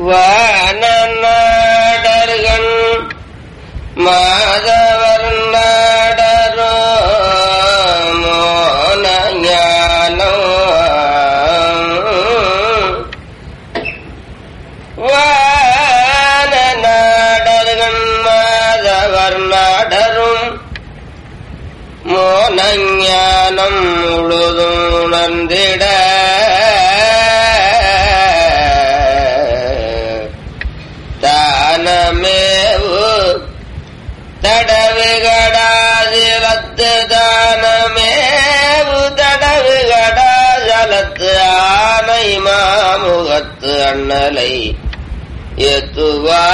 வானநாடர்கள் மாதவர் நாடரோ மோன ஞானம் வான நாடர்கள் மாதவர் நாடரும் மோனஞானம் முழுதும் உணர்ந்திட தானமேவு தடவுகடாதிலத்து தானமேவு தடவுகடாஜலத்து ஆனை மாமுகத்து அண்ணலை எத்துவா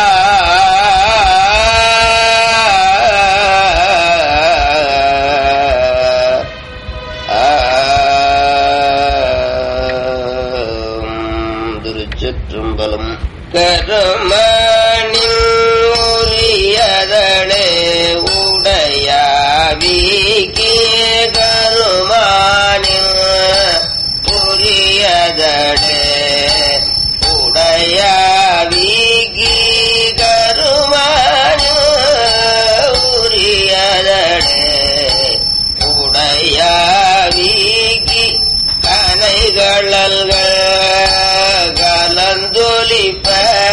திருச்சிற்றம்பலம் கருமணி உரியதளே உடையாவிக்கு கருமானின் உரியதளே உடையாவிக்கு கருமானின் உரியதளே உடையாவிக்கு கனைகளல்கள் கலந்தொலிப்ப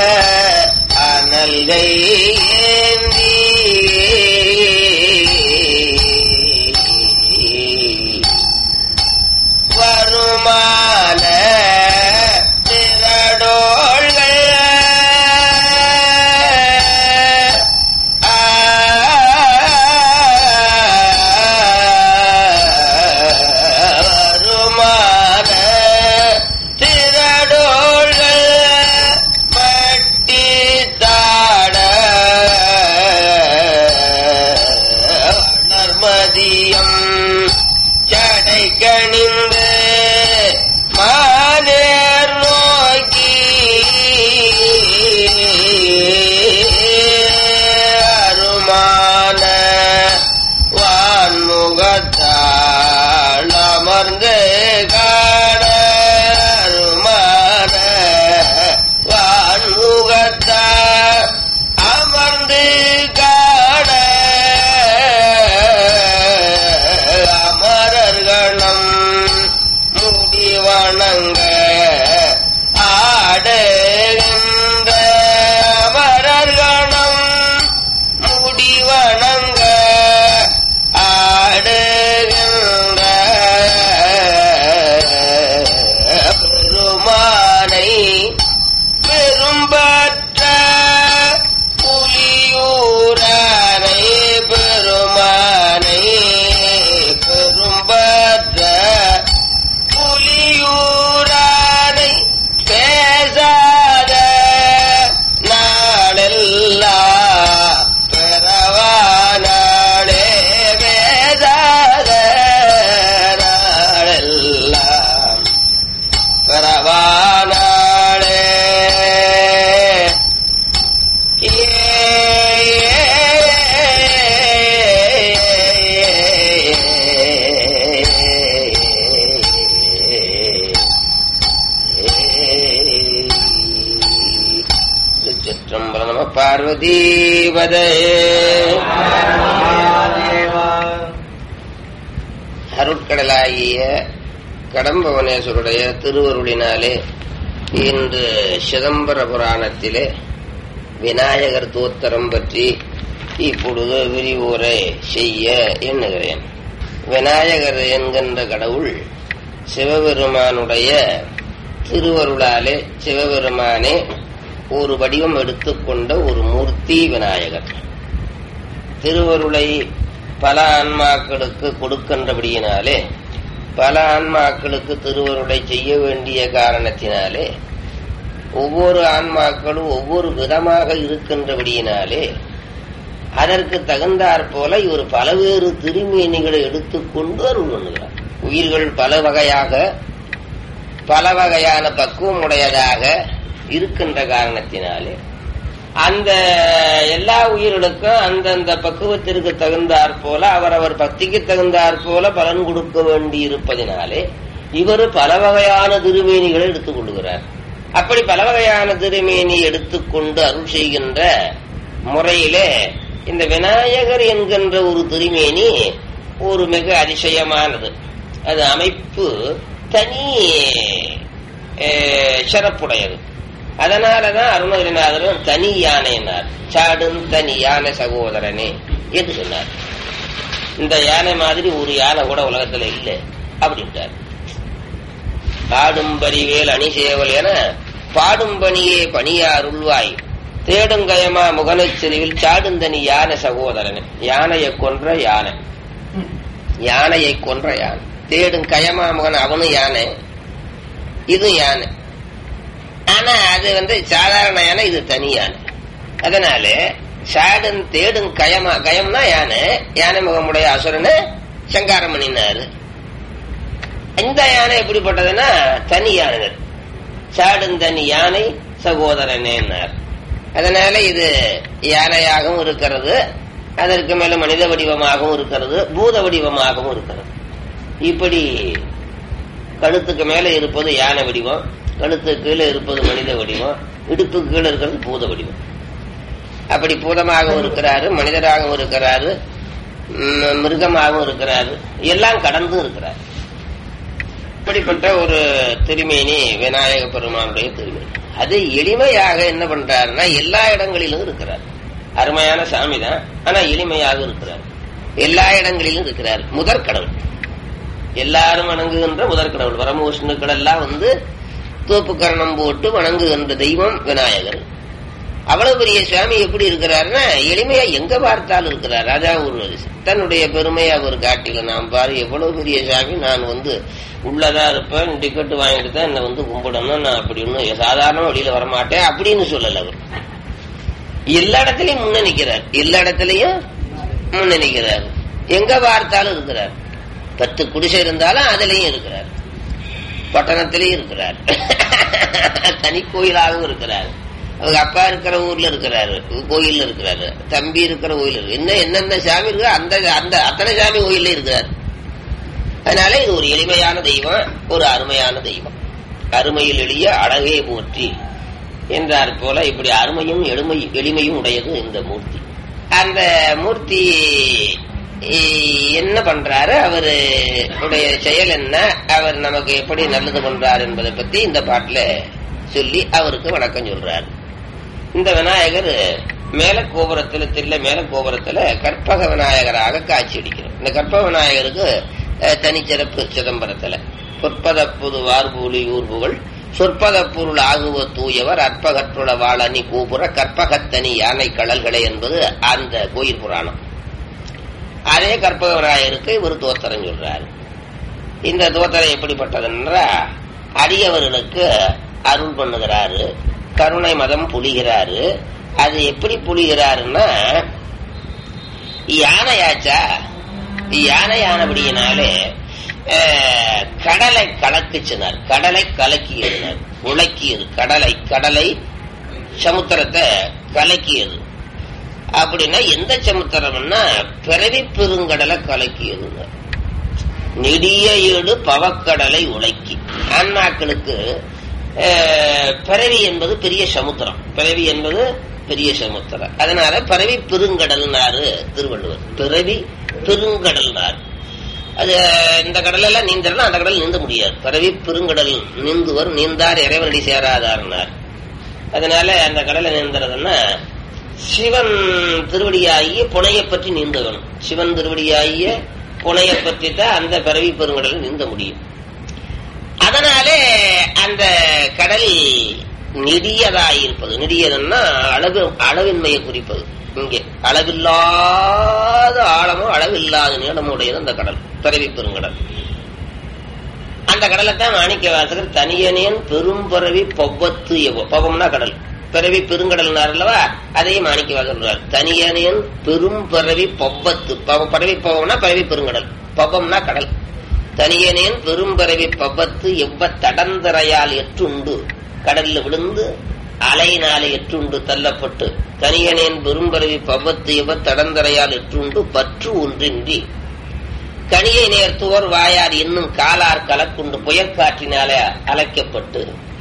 அனல்கை ஏந்தி வருமான திரடோள்கள் வருமான திரடோள்கள் மட்டி தாட நர்மதியம் சடை கணிந்து மானேர் நோக்கி அருமான வான்முகத்தாள் அமர்ந்து காண அருமான வான்முகத்தாள் அமர்ந்து காண அமரர்களும் முடிவணங்க ஆடுகின்ற அமரர்களும் முடிவணங்க ஆடுகின்ற பெருமானை பெரும்பற்ற புலியூரானை பெருமானை பெரும்பற்ற புலியூரானை பேசாத நாளெல்லாம் பெறவானாளே பேசாத நாளெல்லாம் பெறவானாளே திருச்சிற்றம்பலம் நம பார்வதீபதே அருட்கடலாகிய கடம்பவனேஸ்வருடைய திருவருளினாலே இன்று சிதம்பர புராணத்திலே விநாயகர் தோத்திரம் பற்றி இப்பொழுது விரிவுரை செய்ய எண்ணுகிறேன் விநாயகர் என்கின்ற கடவுள் சிவபெருமானுடைய திருவருளாலே சிவபெருமானே ஒரு வடிவம் எடுத்துக்கொண்ட ஒரு மூர்த்தி விநாயகர் திருவருளை பல ஆன்மாக்களுக்கு கொடுக்கின்றபடியினாலே பல ஆன்மாக்களுக்கு திருவருளை செய்ய வேண்டிய காரணத்தினாலே ஒவ்வொரு ஆன்மாக்களும் ஒவ்வொரு விதமாக இருக்கின்றபடியினாலே அதற்கு தகுந்தாற் போல இவர் பலவேறு திருமேனிகளை எடுத்துக்கொண்டு அருள் பண்ணுகிறார் உயிர்கள் பல வகையாக பல வகையான பக்குவம் உடையதாக இருக்கின்ற காரணத்தினாலே அந்த எல்லா உயிர்களுக்கும் அந்தந்த பக்குவத்திற்கு தகுந்தாற் போல அவரவர் பக்திக்கு தகுந்தாற் போல பலன் கொடுக்க வேண்டி இருப்பதினாலே இவர் பல வகையான திருமேனிகளை எடுத்துக் கொள்கிறார் அப்படி பல வகையான திருமேனி எடுத்துக்கொண்டு அருள் செய்கின்ற முறையிலே இந்த விநாயகர் என்கின்ற ஒரு திருமேனி ஒரு மிக அதிசயமானது அது அமைப்பு தனி அஹ், சிறப்புடையது அதனாலதான் அருணகிரிநாதரும் தனி யானைனார் சாடும் தனி யானை சகோதரனே என்று சொன்னார் இந்த யானை மாதிரி ஒரு யானை கூட உலகத்துல இல்லை அப்படின்ட்டார் ஆடும் பரிவேல் அணி சேவல் என பாடும் பணியே பணியாருள்வாய் தேடும் கயமா முகனைச் செறிவில் சாடுந்தனி யானை சகோதரன் யானையை கொன்ற யானை யானையை கொன்ற யானை தேடும் கயமா முகன் அவனும் யானை இது யானை ஆனா அது வந்து சாதாரண யானை இது தனி யானை அதனால சாடும் தேடும் கயமா கயம்னா யானை யானை முகமுடைய அசுரனை சங்காரம் பண்ணினாரு இந்த யானை எப்படிப்பட்டதுன்னா தனி யானைகள் சாடும் தனி யானை சகோதரனேன்னார் அதனால இது யானையாகவும் இருக்கிறது அதற்கு மேல மனித வடிவமாகவும் இருக்கிறது பூத வடிவமாகவும் இருக்கிறது இப்படி கழுத்துக்கு மேல இருப்பது யானை வடிவம் கழுத்துக்கு கீழே இருப்பது மனித வடிவம் இடுப்புக்கு கீழே இருக்கிறது பூத வடிவம் அப்படி பூதமாகவும் இருக்கிறாரு மனிதராகவும் இருக்கிறாரு ம், மிருகமாகவும் இருக்கிறாரு எல்லாம் கடந்தும் இருக்கிறார் இப்படிப்பட்ட ஒரு திருமேனி விநாயக பெருமானுடைய திருமேனி அது எளிமையாக என்ன பண்றாருன்னா எல்லா இடங்களிலும் இருக்கிறார் அருமையான சாமி தான் ஆனா எளிமையாக இருக்கிறார் எல்லா இடங்களிலும் இருக்கிறார் முதற்கடவுள் எல்லாரும் வணங்குகின்ற முதற்கடவுள் வரமோஷ்ணுக்கள் எல்லாம் வந்து தோப்பு கரணம் போட்டு வணங்குகின்ற தெய்வம் விநாயகர் அவ்வளவு பெரிய சுவாமி எப்படி இருக்கிறாருன்னா எளிமையா எங்க பார்த்தாலும் இருக்கிறார் அதான் ஒரு தன்னுடைய பெருமையை அவர் காட்டில நான் பாரு எவ்வளவு பெரிய சாமி நான் வந்து உள்ளதா இருப்பேன் டிக்கெட் வாங்கிட்டு தான் என்னை வந்து கும்பிடணும் நான் அப்படி ஒன்றும் சாதாரண வழியில வரமாட்டேன் அப்படின்னு சொல்லல அவர் எல்லா இடத்துலயும் முன்ன நிக்கிறார் எல்லா இடத்துலயும் முன்ன நிக்கிறார் எங்க பார்த்தாலும் இருக்கிறார் பத்து குடிசை இருந்தாலும் அதுலயும் இருக்கிறார் பட்டணத்திலையும் இருக்கிறார் தனி கோயிலாகவும் இருக்கிறார் அவங்க அப்பா இருக்கிற ஊர்ல இருக்கிறாரு கோயில்ல இருக்கிறாரு தம்பி இருக்கிற கோயில் இருக்கு என்ன என்னென்ன சாமி இருக்கு அந்த அந்த அத்தனை சாமி கோயில்ல இருக்கிறார் அதனால இது ஒரு எளிமையான தெய்வம் ஒரு அருமையான தெய்வம் அருமையில் எளிய அழகே போற்றி என்றார் போல இப்படி அருமையும் எளிமை எளிமையும் உடையது இந்த மூர்த்தி அந்த மூர்த்தி இ- என்ன பண்றாரு அவரு உடைய செயல் என்ன அவர் நமக்கு எப்படி நல்லது பண்றாரு என்பதை பத்தி இந்த பாட்டுல சொல்லி அவருக்கு வணக்கம் சொல்றாரு இந்த விநாயகர் மேல கோபுரத்துல தில்ல மேல கோபுரத்துல கற்பக விநாயகராக காட்சி அளிக்கிறார் இந்த கற்பக விநாயகருக்கு அஹ், தனிச்சிறப்பு சிதம்பரத்துல பொற்பத புது வார்பூலி ஊர்புகள் சொற்பத பொருள் ஆகுவ தூயவர் அற்பகற்றுள வாழனி கோபுர கற்பகத்தனி யானை கடல்களே என்பது அந்த கோயில் புராணம் அதே கற்பக விநாயகருக்கு இவர் தோத்திரம் சொல்றாரு இந்த தோத்திரம் எப்படிப்பட்டதுன்றா அடியவர்களுக்கு அருள் பண்ணுகிறாரு கருணை மதம் புலிகிறாரு அது எப்படி புலிகிறாருன்னா யானையாச்சா யானை யானபடியினாலே அஹ், கடலை கலக்குச்சினார் கடலை கலக்கியதுனார் உலக்கியது கடலை கடலை சமுத்திரத்தை கலக்கியது அப்படின்னா எந்த சமுத்திரம்னா பிறவி பெருங்கடலை கலக்கியதுனார் நெடிய ஈடு பவக்கடலை உலக்கி ஆன்மாக்களுக்கு அஹ், பிறவி என்பது பெரிய சமுத்திரம் பிறவி என்பது பெரிய சமுத்திரம் அதனால பிறவி பெருங்கடல்னாரு திருவள்ளுவர் பிறவி பெருங்கடல்னார் அது இந்த கடல் எல்லாம் நீந்தலாம் அந்த கடல் நீந்த முடியாது பிறவி பெருங்கடல் நீந்துவர் நீந்தார் இறைவனடி சேராதார்னார் அதனால அந்த கடலை நீந்துறதுன்னா சிவன் திருவடியாகிய புனையை பற்றி நீந்த வேணும் சிவன் திருவடியாகிய புனையை பற்றி தான் அந்த பிறவி பெருங்கடலை நீந்த முடியும் அதனாலே அந்த கடல் நெடியதாயிருப்பது நெடியதுன்னா அளவு அளவின்மையை குறிப்பது இங்கே அளவில்லாத ஆழமோ அளவில்லாத நீளமோ உடையது அந்த கடல் பிறவி பெருங்கடல் அந்த கடலை தான் மாணிக்க வாசகர் தனியனேன் பெரும்பறவி பொவ்வத்து எவ்வோ பொவம்னா கடல் பிறவி பெருங்கடல்னார் அல்லவா அதையும் மாணிக்க வாசகர் சொல்றார் தனியனேன் பெரும்பறவி பொவ்வத்து பவ- பறவை பொவம்னா பறவை பெருங்கடல் பொவம்னா கடல் தனியனேன் பெரும்பறவி பவ்வத்து எவ்வ தடந்தரையால் எற்றுண்டு கடல்ல விழுந்து அலையினாலே எற்றுண்டு தள்ளப்பட்டு தனியனேன் பெரும்பறவி பவ்வத்து எவ்வ தடந்தரையால் எற்றுண்டு பற்று ஒன்றின்றி கனியை நேர்த்துவோர் வாயார் இன்னும் காலார் கலக்குண்டு புயற்காற்றினாலே அலைக்கப்பட்டு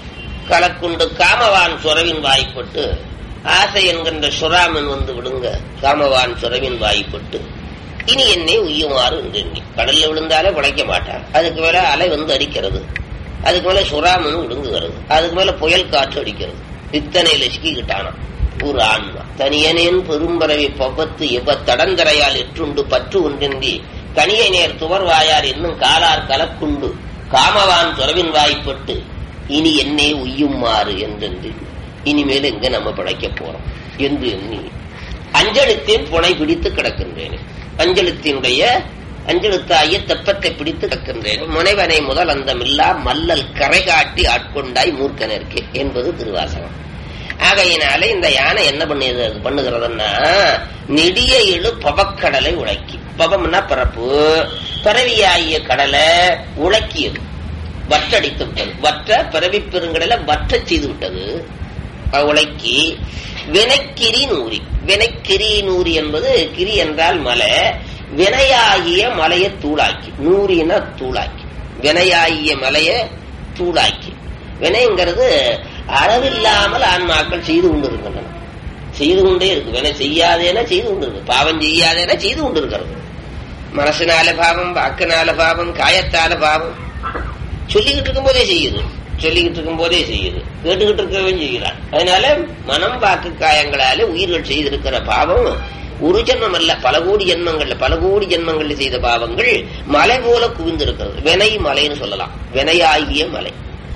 கலக்குண்டு காமவான் சுரவின் வாய்ப்பட்டு ஆசை என்கின்ற சுறாமன் வந்து விடுங்க காமவான் சுரவின் வாய்ப்பட்டு இனி என்னை உய்யுமாறு என்றெண்ணி கடல்ல விழுந்தாலே பிழைக்க மாட்டான் அதுக்கு மேல அலை வந்து அடிக்கிறது அதுக்கு மேல சுறாமன் விழுங்குகிறது அதுக்கு மேல புயல் காற்று அடிக்கிறது இத்தனையில சிக்கிக்கிட்டானாம் ஒரு ஆன்மா தனியனேன் பெரும்பறவை பவத்து எவ்வ தடந்தரையால் எற்றுண்டு பற்று ஒன்றின்றி கனியை நேர் துவர்வாயார் என்னும் காலார் கலக்குண்டு காமவான் துறவின் வாய்ப்பட்டு இனி என்னே உய்யுமாறு என்றென்று இனிமேல் எங்க நம்ம பிழைக்க போறோம் என்று எண்ணி அஞ்சலித்தின் புனை பிடித்து கிடக்கின்றேன் அஞ்சலித்தினுடைய அஞ்சலுத்தாய தெப்பத்தை பிடித்து கிடக்கின்றேன் முனைவனை முதல் அந்தமில்லா மல்லல் கரை காட்டி ஆட்கொண்டாய் மூர்க்கனர்க்கே என்பது திருவாசகம் ஆகையினாலே இந்த யானை என்ன பண்ணுது பண்ணுகிறதுன்னா நெடிய எழு பவக்கடலை உழைக்கி பவம்னா பிறப்பு பிறவியாகிய கடலை உழைக்கியது வற்றடித்து விட்டது வற்ற பிறவி பெருங்கடலை வற்ற செய்து விட்டது உழைக்கி வினைக்கிரி நூறி வினைக்கிரி நூறி என்பது கிரி என்றால் மலை வினையாகிய மலையை தூளாக்கி நூறின தூளாக்கி வினையாகிய மலையை தூளாக்கி வினைங்கிறது அளவில்லாமல் ஆன்மாக்கள் செய்து கொண்டிருக்கின்றன செய்து கொண்டே இருக்கு வினை செய்யாதேனா செய்து கொண்டிருக்கு பாவம் செய்யாதேனா செய்து கொண்டிருக்கிறது மனசுனால பாவம் வாக்குனால பாவம் காயத்தால பாவம் சொல்லிக்கிட்டு இருக்கும் போதே செய்யுது சொல்லிக்கிட்டு இருக்கும் போதே செய்யுது கேட்டுக்கிட்டு இருக்கவே செய்கிறான் அதனால மனம் வாக்கு காயங்களால உயிர்கள் செய்திருக்கிற பாவம் ஒரு ஜென்மம் அல்ல பல கோடி ஜென்மங்கள்ல பல கோடி ஜென்மங்கள்ல செய்த பாவங்கள் மலை போல குவிந்திருக்கிறது வினை மலைன்னு சொல்லலாம் வினையாகிய மலை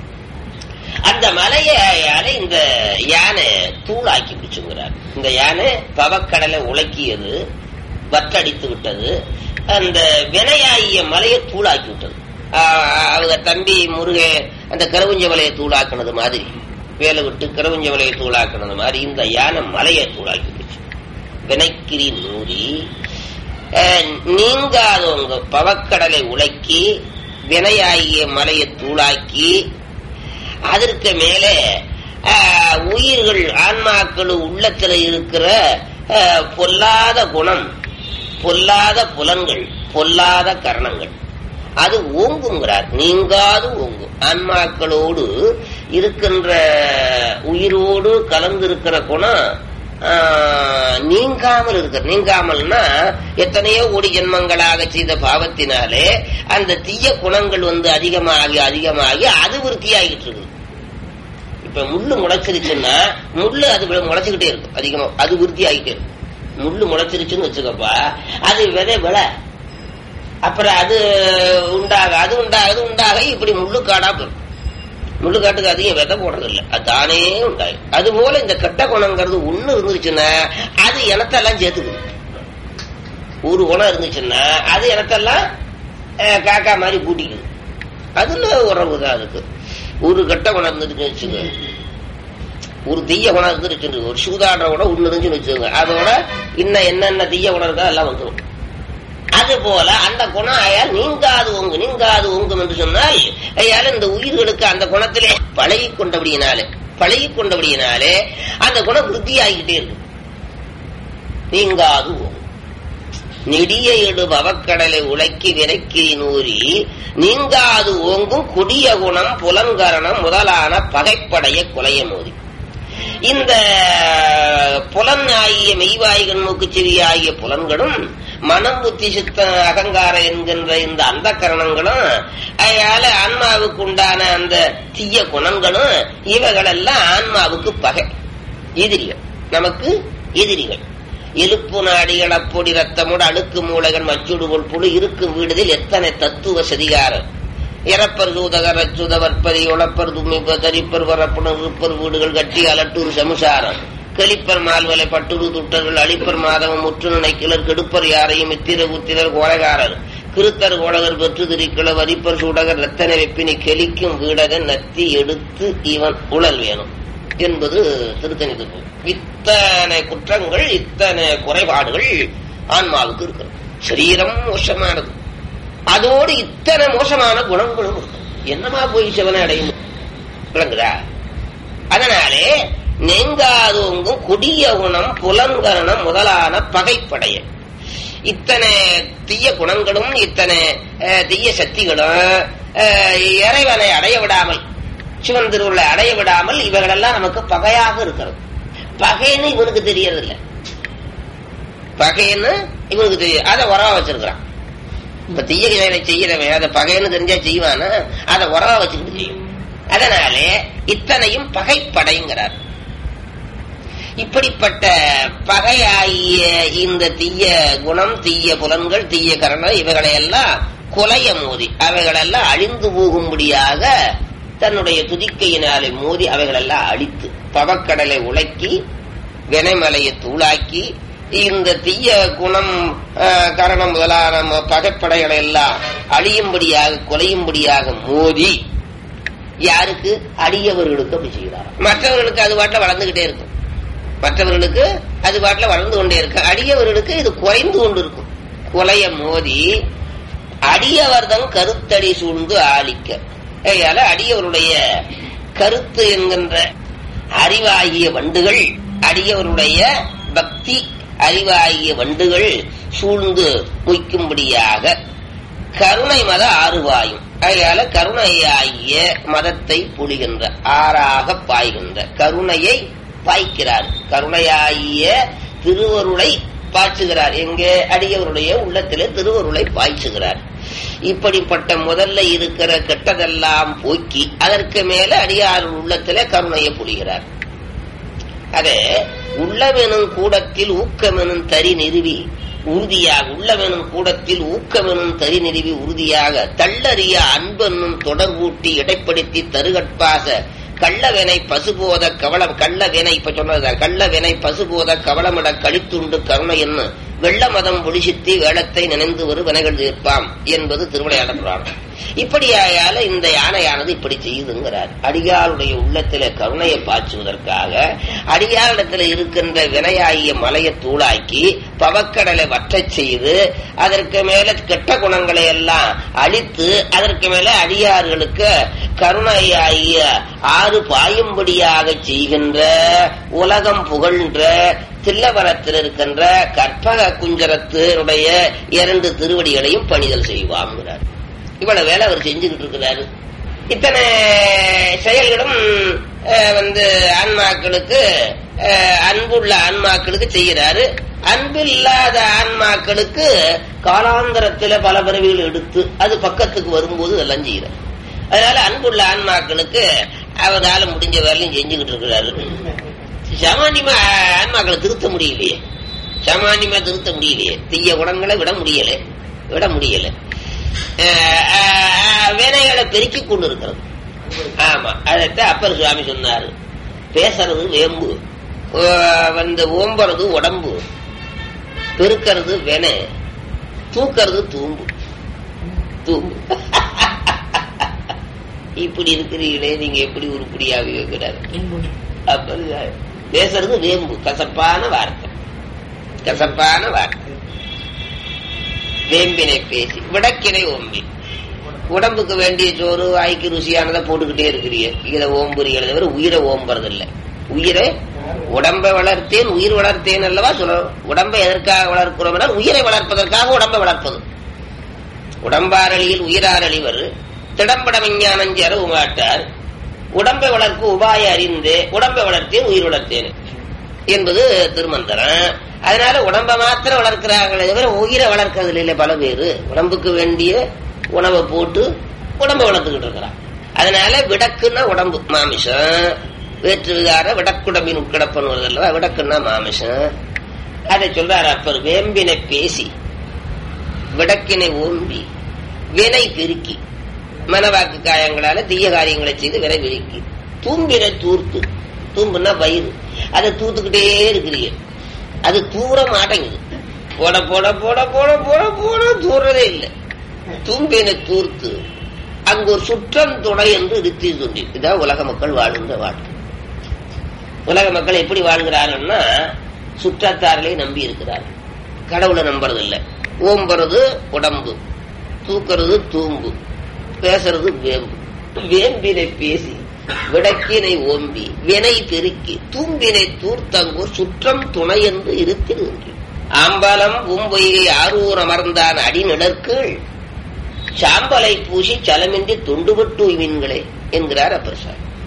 அந்த மலையால இந்த யானை தூளாக்கி பிடிச்சுங்கிறார் இந்த யானை பவக்கடலை உலக்கியது வற்றடித்து விட்டது அந்த வினையாகிய மலையை தூளாக்கி விட்டது அவங்க தம்பி முருக அந்த கருவஞ்ச மலையை தூளாக்குனது மாதிரி வேலை விட்டு கருவஞ்ச மலையை தூளாக்குனது மாதிரி இந்த யானை மலையை தூளாக்கி பிடிச்சு வினைக்கிரி நூறி நீங்காதவங்க பவக்கடலை உலக்கி வினையாகிய மலையை தூளாக்கி அதற்கு மேலே உயிர்கள் ஆன்மாக்கள் உள்ளத்துல இருக்கிற பொல்லாத குணம் பொல்லாத புலன்கள் பொல்லாத கரணங்கள் அது ஓங்குங்கிறார் நீங்காது ஓங்கும் ஆன்மாக்களோடு இருக்கின்ற உயிரோடு கலந்து இருக்கிற குணம் நீங்காமல் இருக்கிற நீங்காமல்னா எத்தனையோ கோடி ஜென்மங்களாக செய்த பாவத்தினாலே அந்த தீய குணங்கள் வந்து அதிகமாகி அதிகமாகி அது விருத்தியாகிட்டு இருக்குது இப்ப முள்ளு முளைச்சிருச்சுன்னா முள்ளு அது முளைச்சுக்கிட்டே இருக்கும் அதிகமா அது விருத்தி ஆகிட்டே இருக்கும் முள்ளு முளைச்சிருச்சுன்னு வச்சுக்கப்பா அது விதை விளை அப்புறம் அது உண்டாக அது உண்டாக அது உண்டாக இப்படி முள்ளு காடா போயிடும் முள்ளு காட்டுக்கு அதிகம் விதை போடுறது இல்லை அது தானே உண்டாகும் அது போல இந்த கெட்ட குணங்கிறது ஒண்ணு இருந்துச்சுன்னா அது இனத்தெல்லாம் சேர்த்துக்குது ஒரு குணம் இருந்துச்சுன்னா அது இனத்தெல்லாம் காக்கா மாதிரி கூட்டிக்குது அதுல உறவு தான் அதுக்கு ஒரு கெட்ட குணம் இருந்துச்சுன்னு வச்சுங்க ஒரு தீய குணம் இருந்துருச்சு ஒரு சூதாடுற கூட ஒண்ணு இருந்துச்சுன்னு வச்சுக்கோங்க அதோட இன்னும் என்னென்ன தீய குணம் இருக்கா எல்லாம் வந்துடும் அது போல அந்த குணம் ஆயால் நீங்காது ஒங்கு நீங்காது ஒங்கும் என்று சொன்னால் ஐயால் இந்த உயிர்களுக்கு அந்த குணத்திலே பழகி கொண்டபடியினாலே பழகி கொண்டபடியினாலே அந்த குணம் விருத்தியாகிட்டே இருக்கு நீங்காது ஒங்கு நெடிய எடு பவக்கடலை உலக்கி வினைக்கிரி நூறி நீங்காது ஓங்கும் கொடிய குணம் புலன்கரணம் முதலான பகைப்படைய குலைய மோதி இந்த புலன் ஆகிய மெய்வாய்கள் மூக்குச்செவி ஆகிய புலன்களும் மனம் புத்தி சித்த அகங்காரம் என்கின்ற இந்த அந்த கரணங்களும் அதனால ஆன்மாவுக்கு உண்டான அந்த தீய குணங்களும் இவைகளெல்லாம் ஆன்மாவுக்கு பகை எதிரிகள் நமக்கு எதிரிகள் எழுப்பு நாடிகள் அப்பொடி ரத்தமுடு அழுக்கு மூளைகள் மச்சுடுகொள் புழு இருக்கும் வீடுதில் எத்தனை தத்துவ சதிகாரம் இறப்பர் சூதகர் அச்சுத வற்பதி உழப்பர் துமிப்பர் தரிப்பர் வரப்புணர் இருப்பர் வீடுகள் கட்டி அலட்டூர் சமுசாரம் கெளிப்பர் மால்வலை பட்டுரு துட்டர்கள் அழிப்பர் மாதவம் முற்று நினைக்கிலர் கெடுப்பர் யாரையும் இத்திர உத்திரர் கோலகாரர் கிருத்தர் கோலகர் பெற்று திரிக்கிள வரிப்பர் சூடகர் ரத்தன வெப்பினி கெளிக்கும் வீடகன் நத்தி எடுத்து இவன் உழல் வேணும் என்பது திருத்தணி திருப்பு இத்தனை குற்றங்கள் இத்தனை குறைபாடுகள் ஆன்மாவுக்கு இருக்கிறது சரீரம் மோசமானது அதோடு இத்தனை மோசமான குணங்களும் இருக்கு என்னமா போய் சிவனை அடையும் விளங்குதா அதனாலே நெங்காதோங்கும் கொடிய குணம் புலங்கரணம் முதலான பகைப்படைய இத்தனை தீய குணங்களும் இத்தனை தீய சக்திகளும் இறைவனை அடைய விடாமல் சிவன் திருவுருளை அடைய விடாமல் இவைகளெல்லாம் நமக்கு பகையாக இருக்கிறது பகைன்னு இவனுக்கு தெரியறதில்ல பகைன்னு இவனுக்கு தெரியும் அதை உறவா வச்சிருக்கிறான் இப்ப தீய செயலை செய்யறவன் அதை பகைன்னு தெரிஞ்சா செய்வானா அதை உறவா வச்சுக்கிட்டு செய்யும் அதனாலே இத்தனையும் பகைப்படைங்கிறார் இப்படிப்பட்ட பகையாகிய இந்த தீய குணம் தீய புலன்கள் தீய கரணம் இவைகளை எல்லாம் கொலைய மோதி அவைகளெல்லாம் அழிந்து போகும்படியாக தன்னுடைய துதிக்கையினாலே மோதி அவைகளெல்லாம் அழித்து பவக்கடலை உலக்கி வினைமலையை தூளாக்கி இந்த தீய குணம் அஹ், கரணம் முதலான ம- பகைப்படைகளை எல்லாம் அழியும்படியாக கொலையும்படியாக மோதி யாருக்கு அடியவர்களுக்கு அப்படி செய்கிறார் மற்றவர்களுக்கு அது பாட்டில் வளர்ந்துகிட்டே இருக்கும் மற்றவர்களுக்கு அது பாட்டில் வளர்ந்து கொண்டே இருக்கு அடியவர்களுக்கு இது குறைந்து கொண்டு இருக்கும் கொலைய மோதி அடியவர்தம் கருத்தடி சூழ்ந்து ஆளிக்க ஆகையால அடியவருடைய கருத்து என்கின்ற அறிவாகிய வண்டுகள் அடியவருடைய பக்தி அறிவாகிய வண்டுகள் சூழ்ந்து மொய்க்கும்படியாக கருணை மத ஆறுவாயும் ஆகையால கருணையாகிய மதத்தை புரிகின்ற ஆறாக பாய்கின்ற கருணையை பாய்க்கிறார் கருணையாகிய திருவருளை பாய்ச்சுகிறார் எங்கே அடியவருடைய உள்ளத்திலே திருவருளை பாய்ச்சுகிறார் இப்படிப்பட்ட முதல்ல இருக்கிற கெட்டதெல்லாம் போக்கி அதற்கு மேல அடியார் உள்ளத்திலே கருணையை புரிகிறார் அதே உள்ளவெனும் கூடத்தில் ஊக்கமெனும் தறி நிறுவி உறுதியாக உள்ளவெனும் கூடத்தில் ஊக்கமெனும் தறி நிறுவி உறுதியாக தள்ளறிய அன்பென்னும் தொடர்பூட்டி இடைப்படுத்தி தருகட்பாச கள்ளவெனை பசுபோத கவளம் கள்ளவெனை இப்ப சொன்னது கள்ளவெனை பசுபோத கவளமிட கழித்துண்டு கருணை என்ன வெள்ள மதம் ஒளிசித்தி வேளத்தை நினைந்து ஒரு வினைகள் தீர்ப்பாம் என்பது திருவிளையாட புராணம் இப்படியாயால இந்த யானையானது இப்படி செய்யுதுங்கிறார் அடியாருடைய உள்ளத்தில கருணையை பாய்ச்சுவதற்காக அடியாரிடத்துல இருக்கின்ற வினையாகிய மலையை தூளாக்கி பவக்கடலை வற்றச் செய்து அதற்கு மேல கெட்ட குணங்களை எல்லாம் அழித்து அதற்கு மேல அடியார்களுக்கு கருணையாகிய ஆறு பாயும்படியாக செய்கின்ற உலகம் புகழ்ன்ற தில்லவரத்தில் இருக்கின்ற கற்பக குஞ்சரத்தினுடைய இரண்டு திருவடிகளையும் பணிதல் செய்வாங்கிறார் இவ்வளவு வேலை அவர் செஞ்சுக்கிட்டு இருக்கிறாரு இத்தனை செயல்களும் அஹ், வந்து ஆன்மாக்களுக்கு அஹ், அன்புள்ள ஆன்மாக்களுக்கு செய்கிறாரு அன்பில்லாத ஆன்மாக்களுக்கு காலாந்தரத்துல பல பிறவிகள் எடுத்து அது பக்கத்துக்கு வரும்போது இதெல்லாம் செய்கிறார் அதனால அன்புள்ள ஆன்மாக்களுக்கு அவரால முடிஞ்ச வேலையும் செஞ்சுக்கிட்டு இருக்கிறாரு சாமானியமா ஆன்மாக்களை திருத்த முடியலையே சாமானியமா திருத்த முடியலையே தீய குணங்களை விட முடியல விட முடியல அஹ், அஹ், வினைகளை பெருக்கிக் கொண்டு இருக்கிறது ஆமா அதைத்தான் அப்பர் சுவாமி சொன்னாரு பேசுறது வேம்பு அஹ், வந்து ஓம்புறது உடம்பு பெருக்கிறது வெனை தூக்கிறது தூம்பு தூம்பு இப்படி இருக்கிறீங்களே நீங்க எப்படி உருப்படியாக இருக்கிறாரு அப்ப பேசுறது வேம்பு கசப்பான வார்த்தை கசப்பான வார்த்தை வேம்பினை பேசி விடக்கினை ஓம்பி உடம்புக்கு வேண்டிய சோறு வாய்க்கு ருசியானதை போட்டுக்கிட்டே இருக்கிறீங்க இதை ஓம்புறீங்களே தவிர உயிரை ஓம்புறது இல்ல உயிரை உடம்பை வளர்த்தேன் உயிர் வளர்த்தேன் அல்லவா சொல்லணும் உடம்பை எதற்காக வளர்க்கிறோம் உயிரை வளர்ப்பதற்காக உடம்பை வளர்ப்பது உடம்பாரளியில் உயிராரளிவர் திடம்பட விஞ்ஞானம் சேர உமாட்டார் உடம்பை வளர்க்கு உபாய அறிந்து உடம்பை வளர்த்தேன் உயிர் வளர்த்தேன் என்பது திருமந்திரம் அதனால உடம்பை மாத்திரம் வளர்க்கிறாங்களே தவிர உயிரை வளர்க்கறதுல இல்லை பல பேரு உடம்புக்கு வேண்டிய உணவை போட்டு உடம்பை வளர்த்துக்கிட்டு இருக்கிறான் அதனால விடக்குன்னா உடம்பு மாமிசம் வேற்று விகார விடக்குடம்பின் உட்கிடப்பனுவதல்லவா விடக்குன்னா மாமிசம் அதை சொல்றாரு அப்பர் வேம்பினை பேசி விடக்கினை ஓம்பி வினை பெருக்கி மனவாக்கு காயங்களால தீய காரியங்களை செய்து வினை பெருக்கி தூம்பினை தூர்த்து தூம்புன்னா வயிறு அதை தூத்துக்கிட்டே இருக்கிறீங்க அது தூர மாட்டேங்குது போட போட போட போட போட போட தூரதே இல்லை தூம்பினை தூர்த்து அங்கு ஒரு சுற்றம் துணை என்று இருத்தி சொல்லி இதான் உலக மக்கள் வாழ்கின்ற வாழ்க்கை உலக மக்கள் எப்படி வாழ்கிறார்கள்னா சுற்றத்தாரிலே நம்பி இருக்கிறார்கள் கடவுளை நம்புறது இல்லை ஓம்புறது உடம்பு தூக்குறது தூம்பு பேசுறது வேம்பு வேம்பினை பேசி விடக்கினை ஓம்பி வினை பெருக்கி தூம்பினை தூர்த்தங்கூர் சுற்றம் துணை என்று இருத்திருக்கின்ற ஆம்பலம் பூம்பொய்கை ஆரூர் அமர்ந்தான் அடிநிடற்கீழ் சாம்பலை பூசி சலமின்றி தொண்டுபட்டு உய்வின்களே என்கிறார் அப்பர் சார்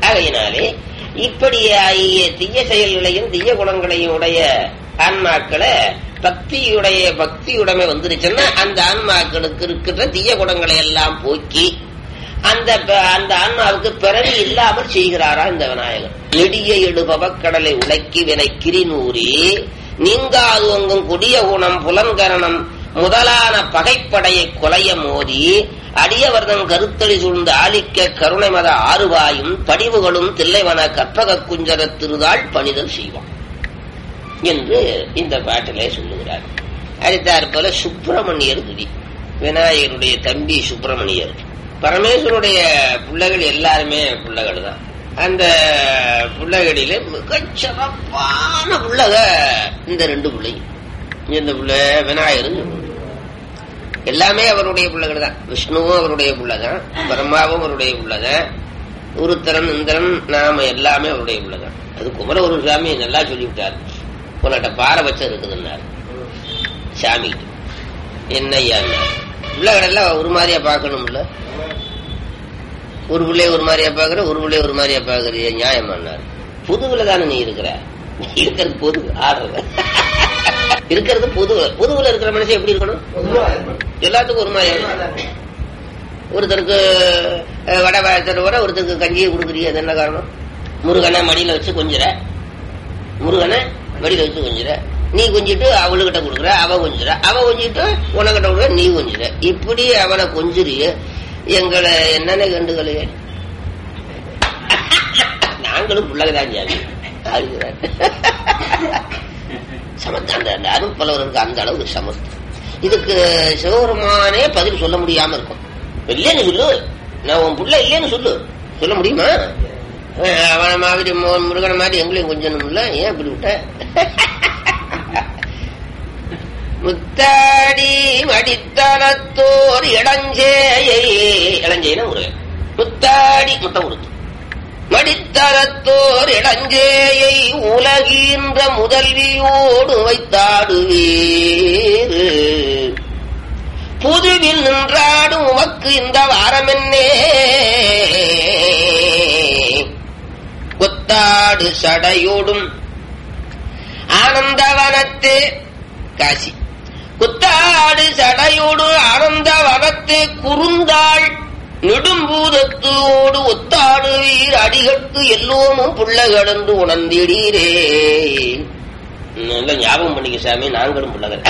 ஆகையினாலே இப்படி ஆகிய தீய செயல்களையும் தீய குணங்களையும் உடைய ஆன்மாக்களை பக்தியுடைய பக்தியுடைமை வந்துருச்சுன்னா அந்த ஆன்மாக்களுக்கு இருக்கிற தீய குணங்களை எல்லாம் போக்கி அந்த ப- அந்த ஆன்மாவுக்கு பிறவி இல்லாமல் செய்கிறாரா இந்த விநாயகர் நெடிய எடுபவக்கடலை உலக்கி வினை கிரிநூறி நீங்காது ஒங்கும் கொடிய குணம் புலன்கரணம் முதலான பகைப்படையை கொலைய மோதி அடியவர்தம் கருத்தளி சூழ்ந்து ஆலிக்க கருணை மத ஆறுவாயும் படிவுகளும் தில்லைவன கற்பக குஞ்சர திருதாள் பணிதல் செய்வான் என்று இந்த பாட்டிலே சொல்லுகிறார் அடுத்தாற் போல சுப்பிரமணியர் துதி விநாயகருடைய தம்பி சுப்பிரமணியர் பரமேஸ்வருடைய பிள்ளைகள் எல்லாருமே பிள்ளைகள் தான் அந்த பிள்ளைகளிலே மிகச் சிறப்பான பிள்ளைக இந்த ரெண்டு பிள்ளை இந்த பிள்ளை விநாயகரும் எல்லாமே அவருடைய பிள்ளைகள் தான் விஷ்ணுவும் அவருடைய பிள்ளை தான் பிரம்மாவும் அவருடைய பிள்ளை தான் உருத்தரன் இந்திரன் நாம எல்லாமே அவருடைய பிள்ளை தான் அது குமர ஒரு சாமி நல்லா சொல்லிவிட்டார் உன்கிட்ட பாறை வச்ச இருக்குதுன்னாரு சாமி என்னய்யா பிள்ளைகள் எல்லாம் ஒரு மாதிரியா பார்க்கணும்ல ஒரு பிள்ளைய ஒரு மாதிரியா பாக்குற ஒரு பிள்ளைய ஒரு மாதிரியா பாக்குறிய நியாயமானார் புதுவுல தானே நீ இருக்கிற நீ இருக்கிறது பொது ஆடுற இருக்கிறது புது புதுவுல இருக்கிற மனுஷன் எப்படி இருக்கணும் எல்லாத்துக்கும் ஒரு மாதிரி ஒருத்தருக்கு அஹ், வடை வாயத்தர் வர ஒருத்தருக்கு கஞ்சியை கொடுக்குறீங்க அது என்ன காரணம் முருகனை மடியில வச்சு கொஞ்சிற முருகனை மடியில வச்சு கொஞ்சிற நீ கொஞ்சிட்டு அவளுகிட்ட கொடுக்குற அவ கொஞ்சிற அவ கொஞ்சிட்டு உனக்கிட்ட கொடுக்குற நீ கொஞ்சிற இப்படி அவனை கொஞ்சிறிய எங்களை என்னென்ன கண்டுகளையே நாங்களும் பிள்ளைதான் ஜாமி ஆகிறார் சமத்து அந்த அந்த அருட்பலவருக்கு அந்த அளவுக்கு சமஸ்து இதுக்கு சிவபெருமானே பதில் சொல்ல முடியாம இருக்கும் இல்லைன்னு சொல்லு நான் உன் புள்ள இல்லைன்னு சொல்லு சொல்ல முடியுமா அஹ் அவன மாதிரி மு- முருகனை மாதிரி எங்களையும் கொஞ்சணும்ல ஏன் இப்படி விட்ட முத்தாடி மடித்தளத்தோர் இளஞ்சேயை இளஞ்சேயின முருகன் முத்தாடி முத்தம் கொடுத்து மடித்தளத்தோர் இளஞ்சேயை உலகின்ற முதல்வியோடு வைத்தாடுவீர் புதுவில் நின்றாடும் உமக்கு இந்த வாரமென்னே கொத்தாடு சடையோடும் ஆனந்தவனத்தே காசி குத்தாடு சடையோடு ஆனந்தவனத்தே குறுந்தாள் நெடும்பூதத்தோடு ஒத்தாடு வீர் அடிகட்டு எல்லோமும் புள்ள கடந்து உணர்ந்திடீரே நல்ல ஞாபகம் பண்ணிக்க சாமி நாங்களும் பிள்ளைகள்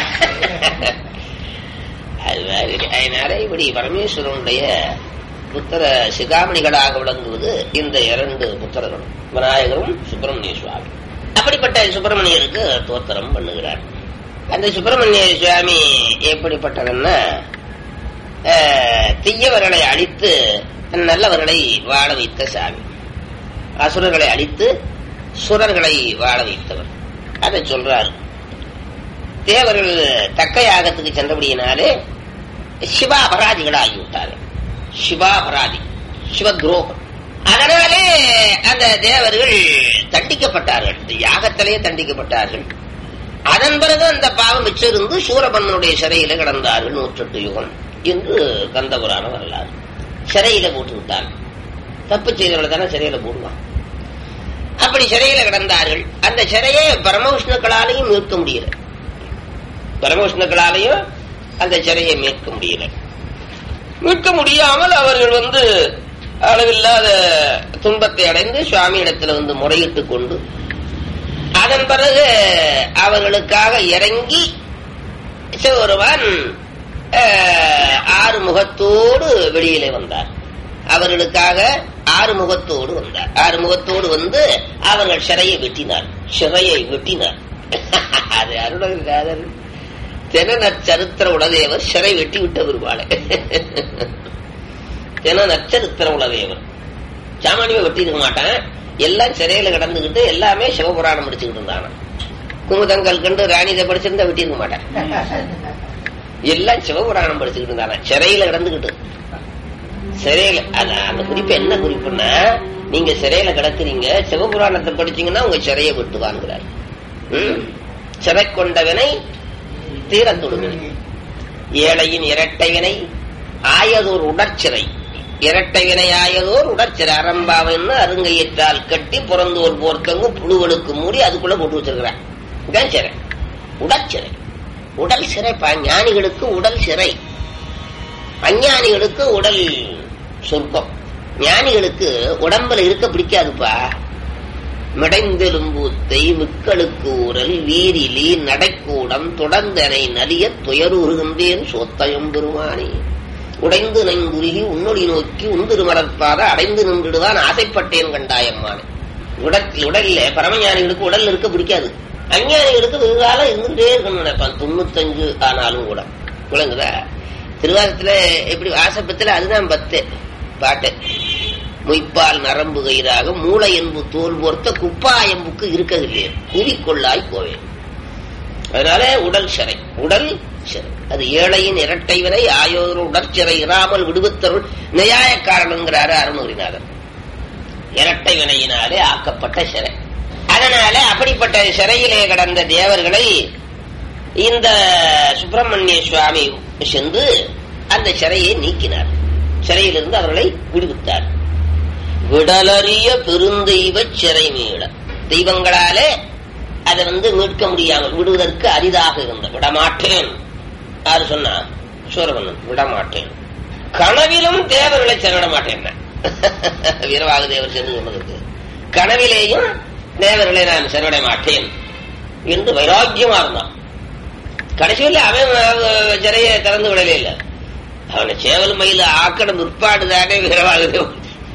அது மாதிரி அதனால இப்படி பரமேஸ்வரனுடைய புத்திர சிகாமணிகளாக விளங்குவது இந்த இரண்டு புத்திரர்களும் விநாயகரும் சுப்பிரமணிய சுவாமி அப்படிப்பட்ட சுப்பிரமணியருக்கு தோத்திரம் பண்ணுகிறார் அந்த சுப்பிரமணிய சுவாமி எப்படிப்பட்டவன்னா அஹ், தீயவர்களை அழித்து நல்லவர்களை வாழ வைத்த சாமி அசுரர்களை அழித்து சுரர்களை வாழ வைத்தவர் அதை சொல்றார் தேவர்கள் தக்க யாகத்துக்கு சென்றபடியினாலே சிவாபராதிகளாகி விட்டார்கள் சிவாபராதி சிவத்ரோகம் அதனாலே அந்த தேவர்கள் தண்டிக்கப்பட்டார்கள் இந்த யாகத்திலேயே தண்டிக்கப்பட்டார்கள் அதன் பிறகு அந்த பாவம் வச்சிருந்து சூரபன்மனுடைய சிறையில கிடந்தார்கள் நூற்றெட்டு யுகம் என்று கந்தபுராண வரலாறு சிறையில போட்டு விட்டார் தப்பு செய்தவர்களை தானே சிறையில போடுவான் அப்படி சிறையில கிடந்தார்கள் அந்த சிறையை பரமவிஷ்ணுக்களாலையும் மீட்க முடியல பரமவிஷ்ணுக்களாலையும் அந்த சிறையை மீட்க முடியல மீட்க முடியாமல் அவர்கள் வந்து அளவில்லாத துன்பத்தை அடைந்து சுவாமி இடத்துல வந்து முறையிட்டுக் கொண்டு அதன் பிறகு அவர்களுக்காக இறங்கி சிவபெருமான் அஹ், ஆறு முகத்தோடு வெளியிலே வந்தார் அவர்களுக்காக ஆறு முகத்தோடு வந்தார் ஆறு முகத்தோடு வந்து அவர்கள் சிறையை வெட்டினார் சிறையை வெட்டினார் அது அருணகிரிநாதர் தினநற் சரித்திர உலதேவர் சிறை வெட்டி விட்ட பெருமாளே தின நச்சரித்திர உலதேவர் சாமானியமா வெட்டி இருக்க மாட்டான் எல்லாம் சிறையில கிடந்துகிட்டு எல்லாமே சிவபுராணம் படிச்சுக்கிட்டு இருந்தாங்க குமுதங்கள் கண்டு ராணிதை படிச்சிருந்தா வெட்டி இருக்க மாட்டான் எல்லாம் சிவபுராணம் படிச்சுக்கிட்டு இருந்தாங்க சிறையில கிடந்துகிட்டு சிறையில அது அந்த குறிப்பு என்ன குறிப்புன்னா நீங்க சிறையில கிடக்குறீங்க சிவபுராணத்தை படிச்சீங்கன்னா உங்க சிறையை விட்டுவாங்கிறார் ம்? சிறை கொண்டவனை தீரத்துடுவினை ஏழையின் இரட்டைவினை ஆயதோர் உடற்சிறை இரட்டை வினையாயதோர் உடற்சிறை அரம்பாவன்னு அருங்கையற்றால் கட்டி புறந்தோர் போர்த்தங்கு புழுவனுக்கு மூடி அதுக்குள்ள போட்டு வச்சிருக்கிறான் இதான் சிறை உடற்சிறை உடல் சிறைப்பா ஞானிகளுக்கு உடல் சிறை அஞ்ஞானிகளுக்கு உடல் சொர்க்கம் ஞானிகளுக்கு உடம்புல இருக்க பிடிக்காதுப்பா மிடைந்தெலும்பூத்தை மிக்களுக்கு ஊரல் வீரிலி நடைக்கூடம் தொடர்ந்தனை நலிய துயருகின்றேன் சோத்தயம் பெருமானே உடைந்து நைந்துருகி உன்னொடி நோக்கி உந்திருமரப்பாத அடைந்து நின்றுடுவான் ஆசைப்பட்டேன் கண்டாயம்மானே உடல் உடல்ல பரமஞானிகளுக்கு உடல் இருக்க பிடிக்காது அஞ்ஞானிகளுக்கு வெகுகாலம் இருந்துட்டே இருக்கணும்னு நினைப்பான் தொண்ணூத்தஞ்சு ஆனாலும் கூட விளங்குதா திருவாசத்துல எப்படி வாசப்பத்துல அதுதான் பத்து பாட்டு மொய்ப்பால் நரம்பு கயிறாக மூளை என்பு தோல் பொறுத்த குப்பாயம்புக்கு இருக்கவில்லை கூவிக்கொள்ளாய் போவேன் அதனால உடல் சிறை உடல் சிறை அது ஏழையின் இரட்டை வினை ஆயோர் உடற்சிறை இராமல் விடுவித்தருள் நியாயக்காரனுங்கிறாரு அருணகிரிநாதர் இரட்டை வினையினாலே ஆக்கப்பட்ட சிறை அதனால அப்படிப்பட்ட சிறையிலே கடந்த தேவர்களை இந்த சுப்பிரமணிய சுவாமி சென்று அந்த சிறையை நீக்கினார் சிறையிலிருந்து அவர்களை விடுவித்தார் விடலறிய பெருந்தெய்வ சிறை மீள தெய்வங்களாலே அதை வந்து மீட்க முடியாமல் விடுவதற்கு அரிதாக இருந்த விடமாட்டேன் யாரு சொன்னா சூரவண்ணன் விடமாட்டேன் கனவிலும் தேவர்களை சென்றிட மாட்டேன் வீரவாக தேவர் சென்று சொன்னதுக்கு கனவிலேயும் தேவர்களை நான் சென்றட மாட்டேன் என்று வைராக்கியமா இருந்தான் கடைசியில் அவன் சிறைய திறந்து விடவே இல்லை அவனை சேவல் மயில ஆக்கடம் முற்பாடுதானே வீரவாக தேவர்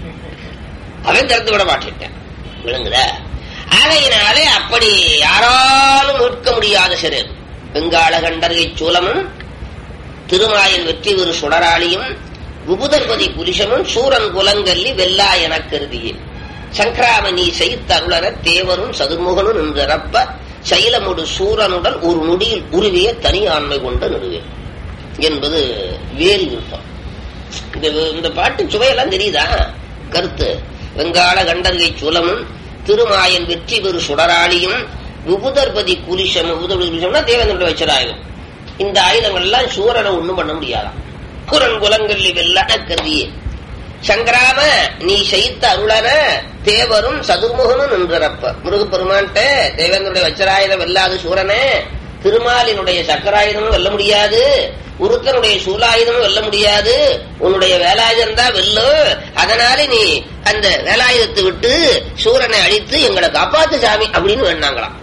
அவன் திறந்து விட மாட்டேன் விளங்குதா ஆகையினாலே அப்படி யாராலும் மீட்க முடியாத சிறர் வெங்காள கண்டர்கை சூலமும் திருமாயன் வெற்றி ஒரு சுடராளியும் விபுதர்பதி புருஷமும் சூரன் குலங்கல்லி வெல்லா எனக் கருதியே சங்கராமணி செய்தருளர தேவரும் சதுர்முகனும் நின்றப்ப சைலமுடு சூரனுடன் ஒரு நொடியில் உருவிய தனி ஆண்மை கொண்ட நடுவேன் என்பது வேல் விருப்பம் இந்த இந்த பாட்டு சுவையெல்லாம் தெரியுதா கருத்து வெங்காள கண்டர்கை சூலமும் திருமாயன் வெற்றி பெரு சுடராளியும் விபுதர்பதி குலிஷம் விபுதர்பதி குலிஷம்னா தேவேந்திர வச்ச ஆயுதம் இந்த ஆயுதங்கள் எல்லாம் சூரனை ஒண்ணும் பண்ண முடியாதாம் குரன் குலங்கல்லி வெல்லான கருதியே சங்கராம நீ செய்த அருளன தேவரும் சதுர்முகனும் நின்றறப்ப முருகப்பெருமான்ட்ட தேவேந்திரனுடைய வச்சராயுதம் வெல்லாது சூரனே திருமாலினுடைய சக்கராயுதமும் வெல்ல முடியாது உருத்தனுடைய சூலாயுதமும் வெல்ல முடியாது உன்னுடைய வேலாயுதம் தான் வெல்லும் அதனால நீ அந்த வேலாயுதத்தை விட்டு சூரனை அழித்து எங்களை காப்பாத்து சாமி அப்படின்னு வேணாங்களாம்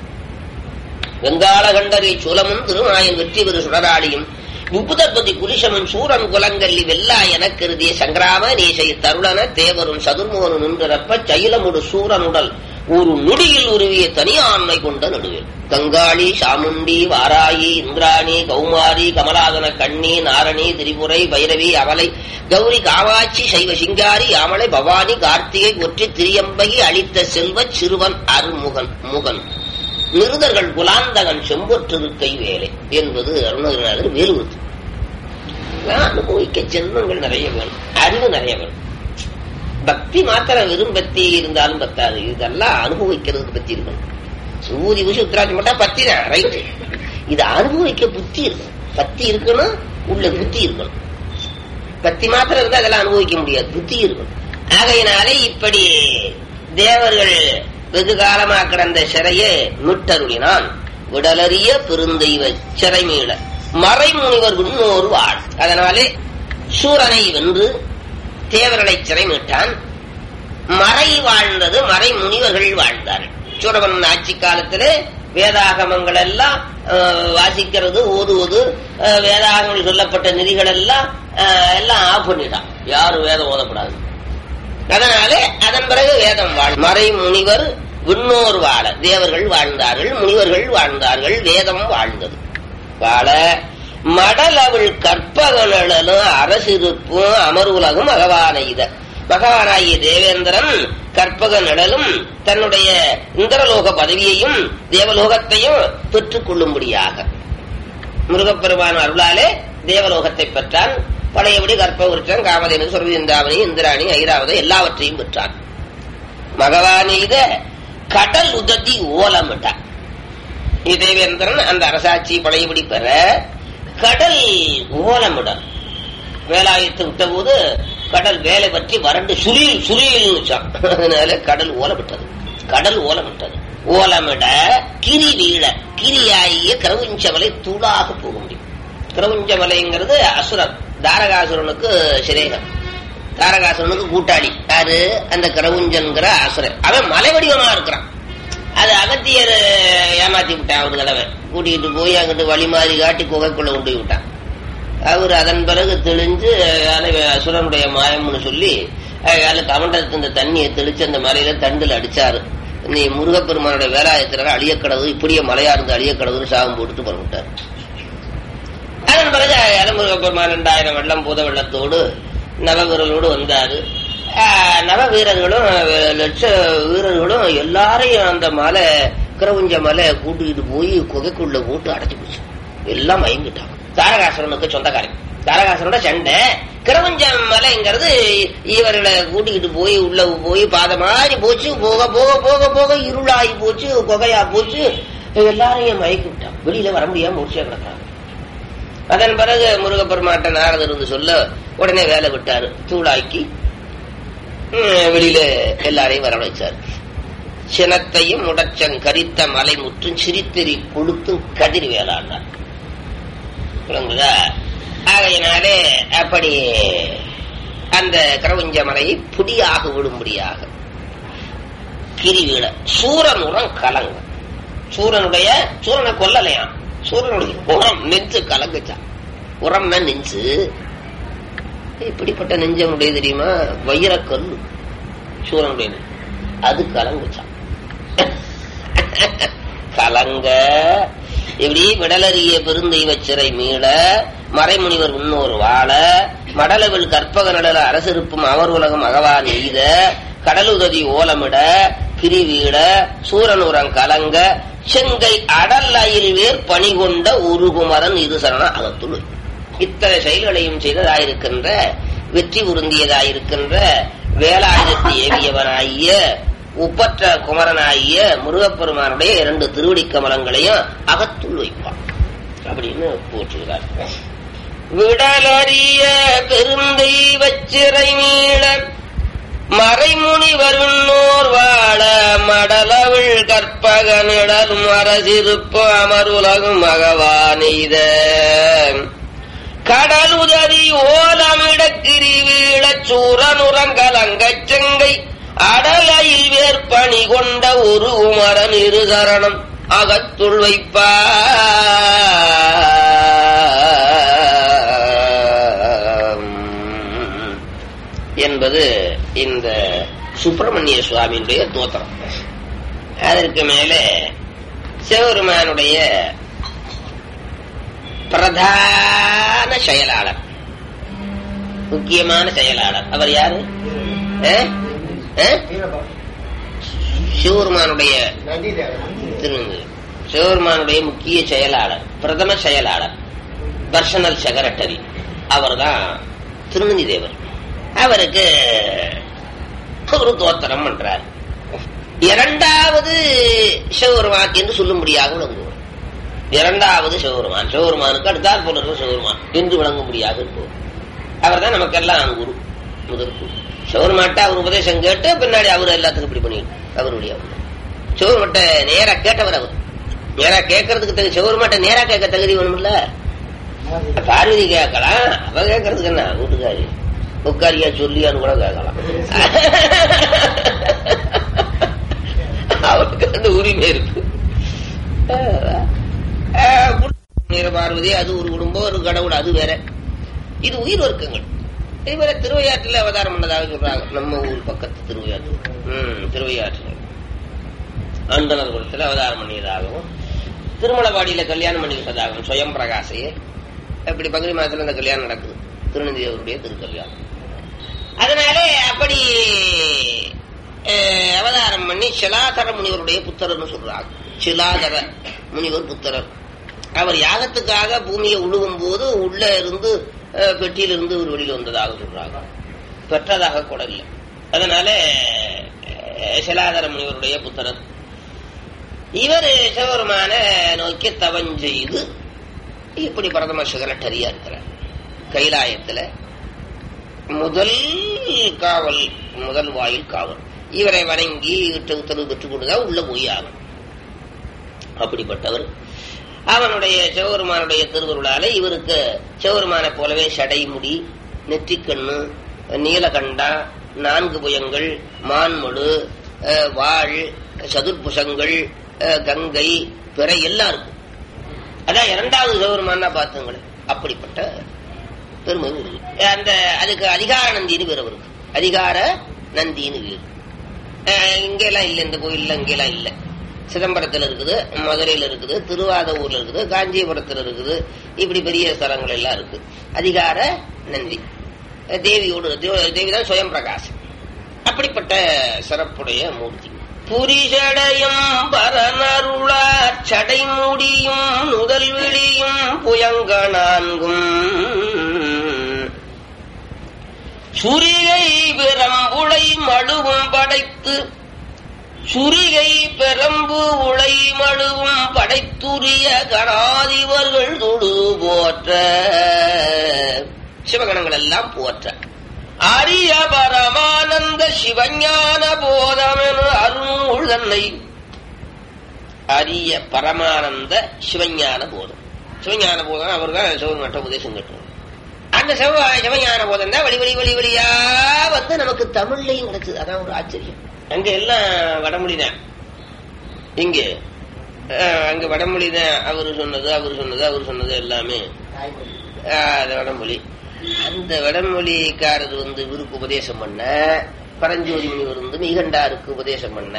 வெங்காள கண்டரை சூலமும் திருமாயன் வெற்றி பெரு சுடராளியும் முப்புதற்பதி குலிஷமும் சூரன் குலங்கல்லி வெல்லா எனக் கருதிய சங்கிராம நீசை தருளன தேவரும் சதுர்மோனு நின்றப்ப சைலமுடு சூரனுடல் ஒரு நொடியில் உருவிய தனியாண்மை கொண்ட நடுவில் கங்காளி சாமுண்டி வாராயி இந்திராணி கௌமாரி கமலாதன கண்ணி நாரணி திரிபுரை பைரவி அவலை கௌரி காவாட்சி சைவ சிங்காரி யாமலை பவானி கார்த்திகை ஒற்றி திரியம்பகி அளித்த செல்வ சிறுவன் அருமுகன் முகன் நிருதர்கள் குலாந்தகன் செம்பொற்றிருக்கை வேலை என்பது அருணகிரிநாதர் வேலுறுத்து அனுபவிக்க ஜென்மங்கள் நிறைய வேணும் அறிவு நிறைய வேணும் பக்தி மாத்திரம் வெறும் பக்தி இருந்தாலும் பத்தாது இதெல்லாம் அனுபவிக்கிறதுக்கு பத்தி இருக்கணும் ஊதி ஊசி உத்தராட்சி மட்டும் பத்தி தான் ரைட்டு இது அனுபவிக்க புத்தி இருக்கணும் பத்தி இருக்கணும் உள்ள புத்தி இருக்கணும் பத்தி மாத்திரம் இருந்தா அதெல்லாம் அனுபவிக்க முடியாது புத்தி இருக்கணும் ஆகையினாலே இப்படி தேவர்கள் வெகு காலமா கிடந்த சிறையை மீட்டருளினான் விடலறிய பெருந்தெய்வ சிறை மீள மறைமுனிவர் முன்னோர் வாழ் அதனாலே சூரனை வென்று தேவர்களை சிறை மீட்டான் மறை வாழ்ந்தது மறை முனிவர்கள் வாழ்ந்தார்கள் சூரவன் ஆட்சி காலத்திலே வேதாகமங்கள் எல்லாம் வாசிக்கிறது ஓதுவது வேதாகங்கள் சொல்லப்பட்ட நெறிகள் எல்லாம் எல்லாம் ஆஃப் பண்ணிட்டான் யாரும் வேதம் ஓதக்கூடாது அதனாலே அதன் பிறகு வேதம் வாழ் மறை முனிவர் விண்ணோர் வாழ தேவர்கள் வாழ்ந்தார்கள் முனிவர்கள் வாழ்ந்தார்கள் வேதம் வாழ்ந்தது வாழ மடலவள் கற்பகனலும் அரசிருப்பும் அமர்வுலகும் மகவான இத மகவானாகிய தேவேந்திரன் கற்பக நிழலும் தன்னுடைய இந்திரலோக பதவியையும் தேவலோகத்தையும் பெற்றுக் கொள்ளும்படியாக முருகப்பெருமான் அருளாலே தேவலோகத்தை பெற்றான் பழையபடி கற்பகுருச்சன் காமதேனு சுரவிந்தாவணி இந்திராணி ஐராவதை எல்லாவற்றையும் பெற்றான் மகவானீத கடல் உதத்தி ஓலமிட்டான் தேவேந்திரன் அந்த அரசாட்சி பழையபடி பெற கடல் ஓலமிடம் வேலாயத்தை விட்ட போது கடல் வேலை பற்றி வறண்டு சுரியில் சுரியில் வச்சான் அதனால கடல் ஓலமிட்டது கடல் ஓலமிட்டது ஓலமிட கிரி வீழ கிரியாகிய கிரவுஞ்சமலை தூளாக போக முடியும் கிரவுஞ்சமலைங்கிறது அசுரன் தாரகாசுரனுக்கு சிரேகம் தாரகாசுரனுக்கு கூட்டாளி யாரு அந்த கிரவுஞ்சன்கிற அசுரன் அவன் மலை வடிவமா இருக்கிறான் அது அகத்தியர் ஏமாத்தி விட்டான் அவரு கலவை கூட்டிகிட்டு போய் அங்கிட்டு வழி மாதிரி காட்டி குகைக்குள்ள கொண்டு போய் விட்டான் அவர் அதன் பிறகு தெளிஞ்சு அதனால அசுரனுடைய மாயம்னு சொல்லி அதில் கமண்டத்து இந்த தண்ணியை தெளிச்சு அந்த மலையில தண்டுல அடிச்சாரு நீ முருகப்பெருமானுடைய வேலாயத்தினர் அழியக்கடவு இப்படியே மலையா இருந்து அழியக்கடவுன்னு சாகம் போட்டுட்டு பரவிட்டார் அதன் பிறகு அலமுருகப்பெருமான் ரெண்டாயிரம் வெள்ளம் பூத வெள்ளத்தோடு நவவீரர்களோடு வந்தாரு ஆஹ் நவ வீரர்களும் லட்ச வீரர்களும் எல்லாரையும் அந்த மலை கிரவுஞ்ச மலை கூட்டிக்கிட்டு போய் குகைக்குள்ள போட்டு அடைச்சு போச்சு எல்லாம் மயங்கிட்டாங்க தாரகாசுரனுக்கு சொந்தக்காரன் தாரகாசுரனோட சண்டை கிரவஞ்ச மலைங்கிறது இவர்களை கூட்டிக்கிட்டு போய் உள்ள போய் பாதை மாதிரி போச்சு போக போக போக போக இருளாகி போச்சு குகையா போச்சு எல்லாரையும் மயக்கி விட்டான் வெளியில வர முடியாம முடிச்சே கிடக்குறாங்க அதன் பிறகு முருகப்பெருமாட்ட நாரதர் இருந்து சொல்ல உடனே வேலை விட்டாரு தூளாக்கி ம், வெளியில எல்லாரையும் வர வச்சார் சினத்தையும் முடச்சங் கரித்த மலை முற்றும் சிரித்தெறி கொளுத்தும் கதிர் வேளாண்டார் விளங்குதா ஆகையினாலே அப்படி அந்த கிரவுஞ்ச மலையை புடியாக விடும்படியாக கிரிவீட சூரனுடன் கலங்க சூரனுடைய சூரனை கொல்லலையாம் சூரனுடைய உரம் நெஞ்சு கலங்குச்சான் உரம்னா நெஞ்சு இப்படிப்பட்ட நெஞ்சனுடைய தெரியுமா வைரக்கல்லு சூரனுடைய நெஞ்சு. அது கலங்குச்சான் கலங்க இப்படி விடலறிய பெருந்தெய்வ சிறை மீள மறைமுனிவர் முன்னோர் வாழ மடலவில் கற்பக நடல அரசிருப்பும் அவர் உலகம் அகவான் எய்த கடலுதவி ஓலமிட கிரிவீட சூரனுரம் கலங்க செங்கை அடல் அயில் வேர் பணி கொண்ட உருகுமரன் இருசரண அகத்துள் இத்தனை செயல்களையும் செய்ததாயிருக்கின்ற வெற்றி உருந்தியதாயிருக்கின்ற வேலாயுதத்தை ஏவியவனாகிய உப்பற்ற குமரனாகிய முருகப்பெருமானுடைய இரண்டு திருவடி கமலங்களையும் அகத்துள் வைப்பான் அப்படின்னு போற்றுகிறார் விடலறிய பெருந்தெய்வச் சிறை மீள மறைமுனிவர் விண்ணோர் வாழ மடலவிழ் கற்பக நிழலும் அரசிருப்பு அமருலகும் மகவானெய்த கடலுதறி ஓலமிடக்கிரி வீழச் சூரனுரங்கலங்கச் செங்கை அடலையில் வேற்பணி கொண்ட ஒரு உமரன் இரு சரணம் அகத்துள் வைப்பார் என்பது இந்த சுப்பிரமணிய சுவாமியுடைய தோத்திரம் அதற்கு மேலே சிவபெருமானுடைய பிரதான செயலாளர் முக்கியமான செயலாளர் அவர் யாரு ஆ? ஆ? சிவபெருமானுடைய திருநெல்வேலி சிவபெருமானுடைய முக்கிய செயலாளர் பிரதம செயலாளர் பர்சனல் செக்ரட்டரி அவர்தான் திருநந்தி தேவர் அவருக்கு ஒரு தோத்திரம் பண்றார் இரண்டாவது சிவபெருமான் என்று சொல்லும்படியாக விளங்குவார் இரண்டாவது சிவபெருமான் சிவபெருமானுக்கு அடுத்தால் போல இருக்கிற சிவபெருமான் என்று விளங்கும்படியாக இருப்பவர் அவர் தான் நமக்கெல்லாம் குரு முதல் குரு சிவபெருமாட்ட அவர் உபதேசம் கேட்டு பின்னாடி அவர் எல்லாத்துக்கும் இப்படி பண்ணிட்டு அவருடைய சிவபெருமாட்ட நேரா கேட்டவர் அவர் நேரா கேட்கறதுக்கு தகுதி சிவபெருமாட்ட நேரா கேட்க தகுதி வேணும்ல பார்வதி கேட்கலாம் அவ கேட்கறதுக்கு என்ன வீட்டுக்காரி உட்காரியா சொல்லியான்னு கூட கேட்கலாம் அவருக்கு அந்த உரிமை இருக்கு ஆஹ் நீர பார்வதி அது ஒரு குடும்பம் ஒரு கடவுள் அது வேற இது உயிர் வர்க்கங்கள் இதுவரை திருவையாற்றில் அவதாரம் பண்ணதாக சொல்றாங்க நம்ம ஊர் பக்கத்து திருவையாற்று ம் திருவையாற்று அந்தனர் குலத்தில் அவதாரம் பண்ணியதாகவும் திருமலவாடியில கல்யாணம் பண்ணிக்கிட்டதாகவும் சுயம் பிரகாசையே அப்படி பகுதி மாதத்துல இந்த கல்யாணம் நடக்குது திருநந்தி அவருடைய திருக்கல்யாணம் அதனாலே அப்படி அஹ், அவதாரம் பண்ணி சிலாதர முனிவருடைய புத்தர்னு சொல்றாங்க சிலாதர முனிவர் புத்தரர் அவர் யாகத்துக்காக பூமியை உழுவும் போது உள்ள இருந்து அஹ், பெட்டியிலிருந்து ஒரு வெளியில் வந்ததாக சொல்றாங்க பெற்றதாக கூட இல்லை அதனால அஹ், சிலாதர முனிவருடைய புத்தரர் இவர் சிவபெருமான நோக்கி தவஞ்செய்து இப்படி பிரதம செக்ரட்டரியா இருக்கிறார் கைலாயத்துல முதல் காவல் முதல் வாயில் காவல் இவரை வணங்கி இட்ட உத்தரவு பெற்றுக் கொண்டுதான் உள்ள போய் ஆகும் அப்படிப்பட்டவர் அவனுடைய சிவபெருமானுடைய திருவருளால இவருக்கு சிவபெருமானை போலவே சடைமுடி நெற்றிக்கண்ணு நீலகண்டா நான்கு புயங்கள் மான்மொழு அஹ், வாள் சதுர்புஷங்கள் அஹ், கங்கை பிறை எல்லாம் இருக்கும் அதான் இரண்டாவது சிவபெருமானா பார்த்துங்களேன் அப்படிப்பட்ட பெருமை இருக்கு அந்த அதுக்கு அதிகார நந்தின்னு பேர் அவருக்கு அதிகார நந்தின்னு பேர் அஹ், இங்கெல்லாம் இல்லை இந்த கோயில்ல இங்கெல்லாம் இல்லை சிதம்பரத்தில் இருக்குது மதுரையில் இருக்குது திருவாதூர்ல இருக்குது காஞ்சிபுரத்தில் இருக்குது இப்படி பெரிய ஸ்தலங்கள் எல்லாம் இருக்கு அதிகார நந்தி அஹ், தேவியோடு தேவ- தேவிதான் சுயம் பிரகாசம் அப்படிப்பட்ட சிறப்புடைய மூர்த்தி புரிஷடையும் பரனருளார் சடைமுடியும் நுதல் விழியும் புயங்க நான்கும் சுரிகை விரம்புளை மடுவும் படைத்து சுரிகை பெரம்பு உளை மழுவும் படைத்துரிய கணாதிபர்கள் தொடு போற்ற சிவகணங்கள் எல்லாம் போற்ற அரிய பரமானந்த சிவஞான போதமெனு அருள் தன்னை அரிய பரமானந்த சிவஞான போதம் சிவஞான போதம் அவர் தான் சிவன் உபதேசம் கேட்டோம் அந்த சிவ சிவஞான போதம் தான் வழி வழி வழி வழியா வந்து நமக்கு தமிழ்லையும் கிடைச்சது அதான் ஒரு ஆச்சரியம் அங்க எல்லாம் வடமொழி தான் இங்க அஹ், அங்க வடமொழி தான் அவரு சொன்னது அவரு சொன்னது அவரு சொன்னது எல்லாமே அஹ், அது வடமொழி அந்த வடமொழிக்காரர் வந்து இவருக்கு உபதேசம் பண்ண பரஞ்சோதி முனிவர் வந்து மீகண்டாருக்கு உபதேசம் பண்ண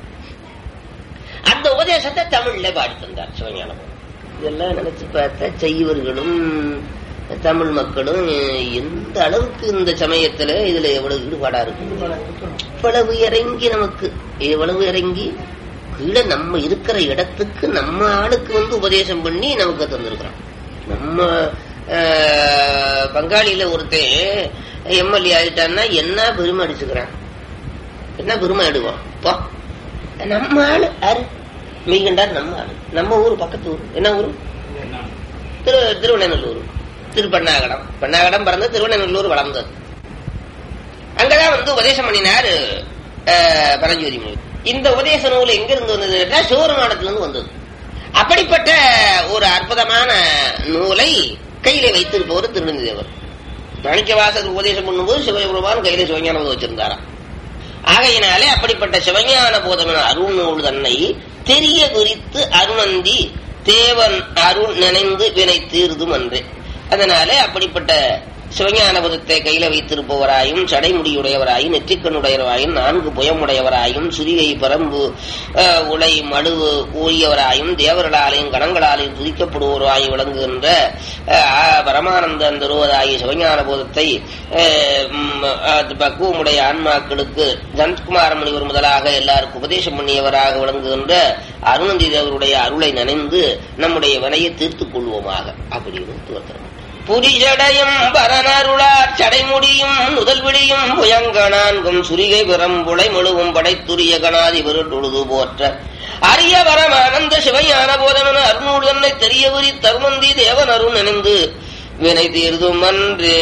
அந்த உபதேசத்தை தமிழ்ல பாடி தந்தார் சிவஞானம் இதெல்லாம் நினைச்சு பார்த்தா செய்வர்களும் தமிழ் மக்களும் எந்த அளவுக்கு இந்த சமயத்துல இதுல எவ்வளவு ஈடுபாடா இருக்கு இவ்வளவு இறங்கி நமக்கு எவ்வளவு இறங்கி கீழே நம்ம இருக்கிற இடத்துக்கு நம்ம ஆளுக்கு வந்து உபதேசம் பண்ணி நமக்கு தந்திருக்கிறோம் நம்ம ஆஹ், பங்காளியில ஒருத்தன் எம்எல்ஏ ஆயிட்டான்னா என்ன பெருமை அடிச்சுக்கிறான் என்ன பெருமை எடுவோம் போ நம்ம ஆளு யாரு மீகண்டார் நம்ம ஆளு நம்ம ஊர் பக்கத்து ஊர் என்ன ஊர் திரு திருவண்ணூர் திருப்பண்ணாகடம் பண்ணாகடம் பிறந்து திருவண்ணூர் வளர்ந்தது அங்கதான் வந்து உபதேசம் பண்ணினார் அஹ், பரஞ்சோதி முனி இந்த உபதேச நூல் எங்க இருந்து வந்தது கேட்டா சிவபெருமானத்துல இருந்து வந்தது அப்படிப்பட்ட ஒரு அற்புதமான நூலை கையில வைத்திருப்பவர் திருநந்திதேவர் மாணிக்கவாசர் உபதேசம் பண்ணும்போது சிவபெருமான் கையில சிவஞான போதம் வச்சிருந்தாராம் ஆகையினாலே அப்படிப்பட்ட சிவஞான போதமன அருள் நூல் தன்னை தெரிய குறித்து அருணந்தி தேவன் அருள் நினைந்து வினை தீர்தும் அன்று அதனாலே அப்படிப்பட்ட சிவஞான பதத்தை கையில வைத்திருப்பவராயும் சடைமுடியுடையவராயும் நெற்றிக்கண்ணுடையவராயும் நான்கு புயமுடையவராயும் சிறிகை பரம்பு அஹ், உலை மடுவு ஊழியவராயும் தேவர்களாலையும் கணங்களாலையும் துதிக்கப்படுவோராயும் விளங்குகின்ற அஹ், ஆ, பரமானந்த அந்தருவதாகிய சிவஞான போதத்தை அஹ், ம், அது பக்குவமுடைய ஆன்மாக்களுக்கு ஜனத்குமார முனிவர் முதலாக எல்லாருக்கும் உபதேசம் பண்ணியவராக விளங்குகின்ற அருணந்தி தேவருடைய அருளை நினைந்து நம்முடைய வினையை தீர்த்துக் கொள்வோமாக அப்படின்னு துவத்தரம் புரிஜடையும் பரனருளார் சடைமுடியும் முதல் விழியும் புயங்கணான்கும் சுரிகை பிறம்புளை முழுவும் படைத்துரிய கணாதிபரு தொழுது போற்ற அரிய வரமானந்த சிவஞான போதமென அருணூர் தன்னை தெரிய உரி தருமந்தி தேவன் அருண் நினைந்து வினை தீர்தும் அன்றே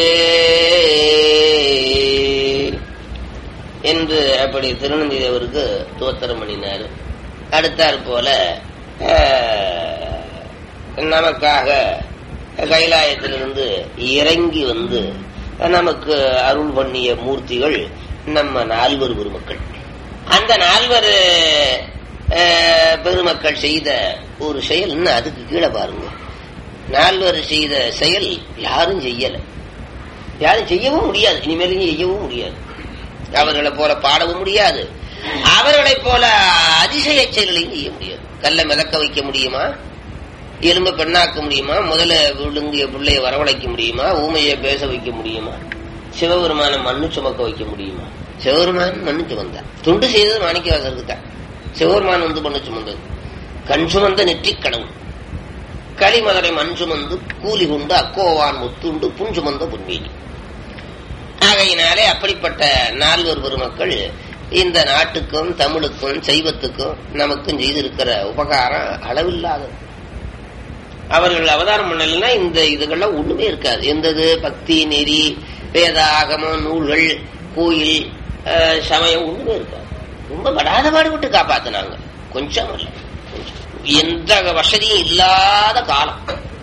என்று அப்படி திருநந்தி தேவருக்கு தோத்திரம் பண்ணினார் அடுத்தாற் போல ஆஹ், நமக்காக கைலாயத்திலிருந்து இறங்கி வந்து நமக்கு அருள் பண்ணிய மூர்த்திகள் நம்ம நால்வர் பெருமக்கள் அந்த நால்வர் ஆஹ், பெருமக்கள் செய்த ஒரு செயல் இன்னும் அதுக்கு கீழே பாருங்க நால்வர் செய்த செயல் யாரும் செய்யல யாரும் செய்யவும் முடியாது இனிமேலும் செய்யவும் முடியாது அவர்களை போல பாடவும் முடியாது அவர்களைப் போல அதிசய செயல்களையும் செய்ய முடியாது கல்லை மிதக்க வைக்க முடியுமா எலும்பை பெண்ணாக்க முடியுமா முதல்ல விழுங்கிய பிள்ளைய வரவழைக்க முடியுமா ஊமையை பேச வைக்க முடியுமா சிவபெருமான மண்ணு சுமக்க வைக்க முடியுமா சிவபெருமான் மண்ணு சுமந்தார் துண்டு செய்தது மாணிக்கவாசருக்கு தான் சிவபெருமான் வந்து மண்ணு சுமந்தது கண் சுமந்த நெற்றி கடவுள் களிமதுரை மண் சுமந்து கூலி கொண்டு அக்கோவான் முத்துண்டு புன் சுமந்த புன்மீனி ஆகையினாலே அப்படிப்பட்ட நால்வர் பெருமக்கள் இந்த நாட்டுக்கும் தமிழுக்கும் சைவத்துக்கும் நமக்கும் செய்திருக்கிற உபகாரம் அளவில்லாதது அவர்கள் அவதாரம் பண்ணலைன்னா இந்த இதுகள்லாம் ஒண்ணுமே இருக்காது எந்தது பக்தி நெறி வேதாகமம் நூல்கள் கோயில் அஹ், சமயம் ஒண்ணுமே இருக்காது ரொம்ப படாத பாடுபட்டு காப்பாத்துனாங்க கொஞ்சம் இல்ல கொஞ்சம். எந்த வசதியும் இல்லாத காலம்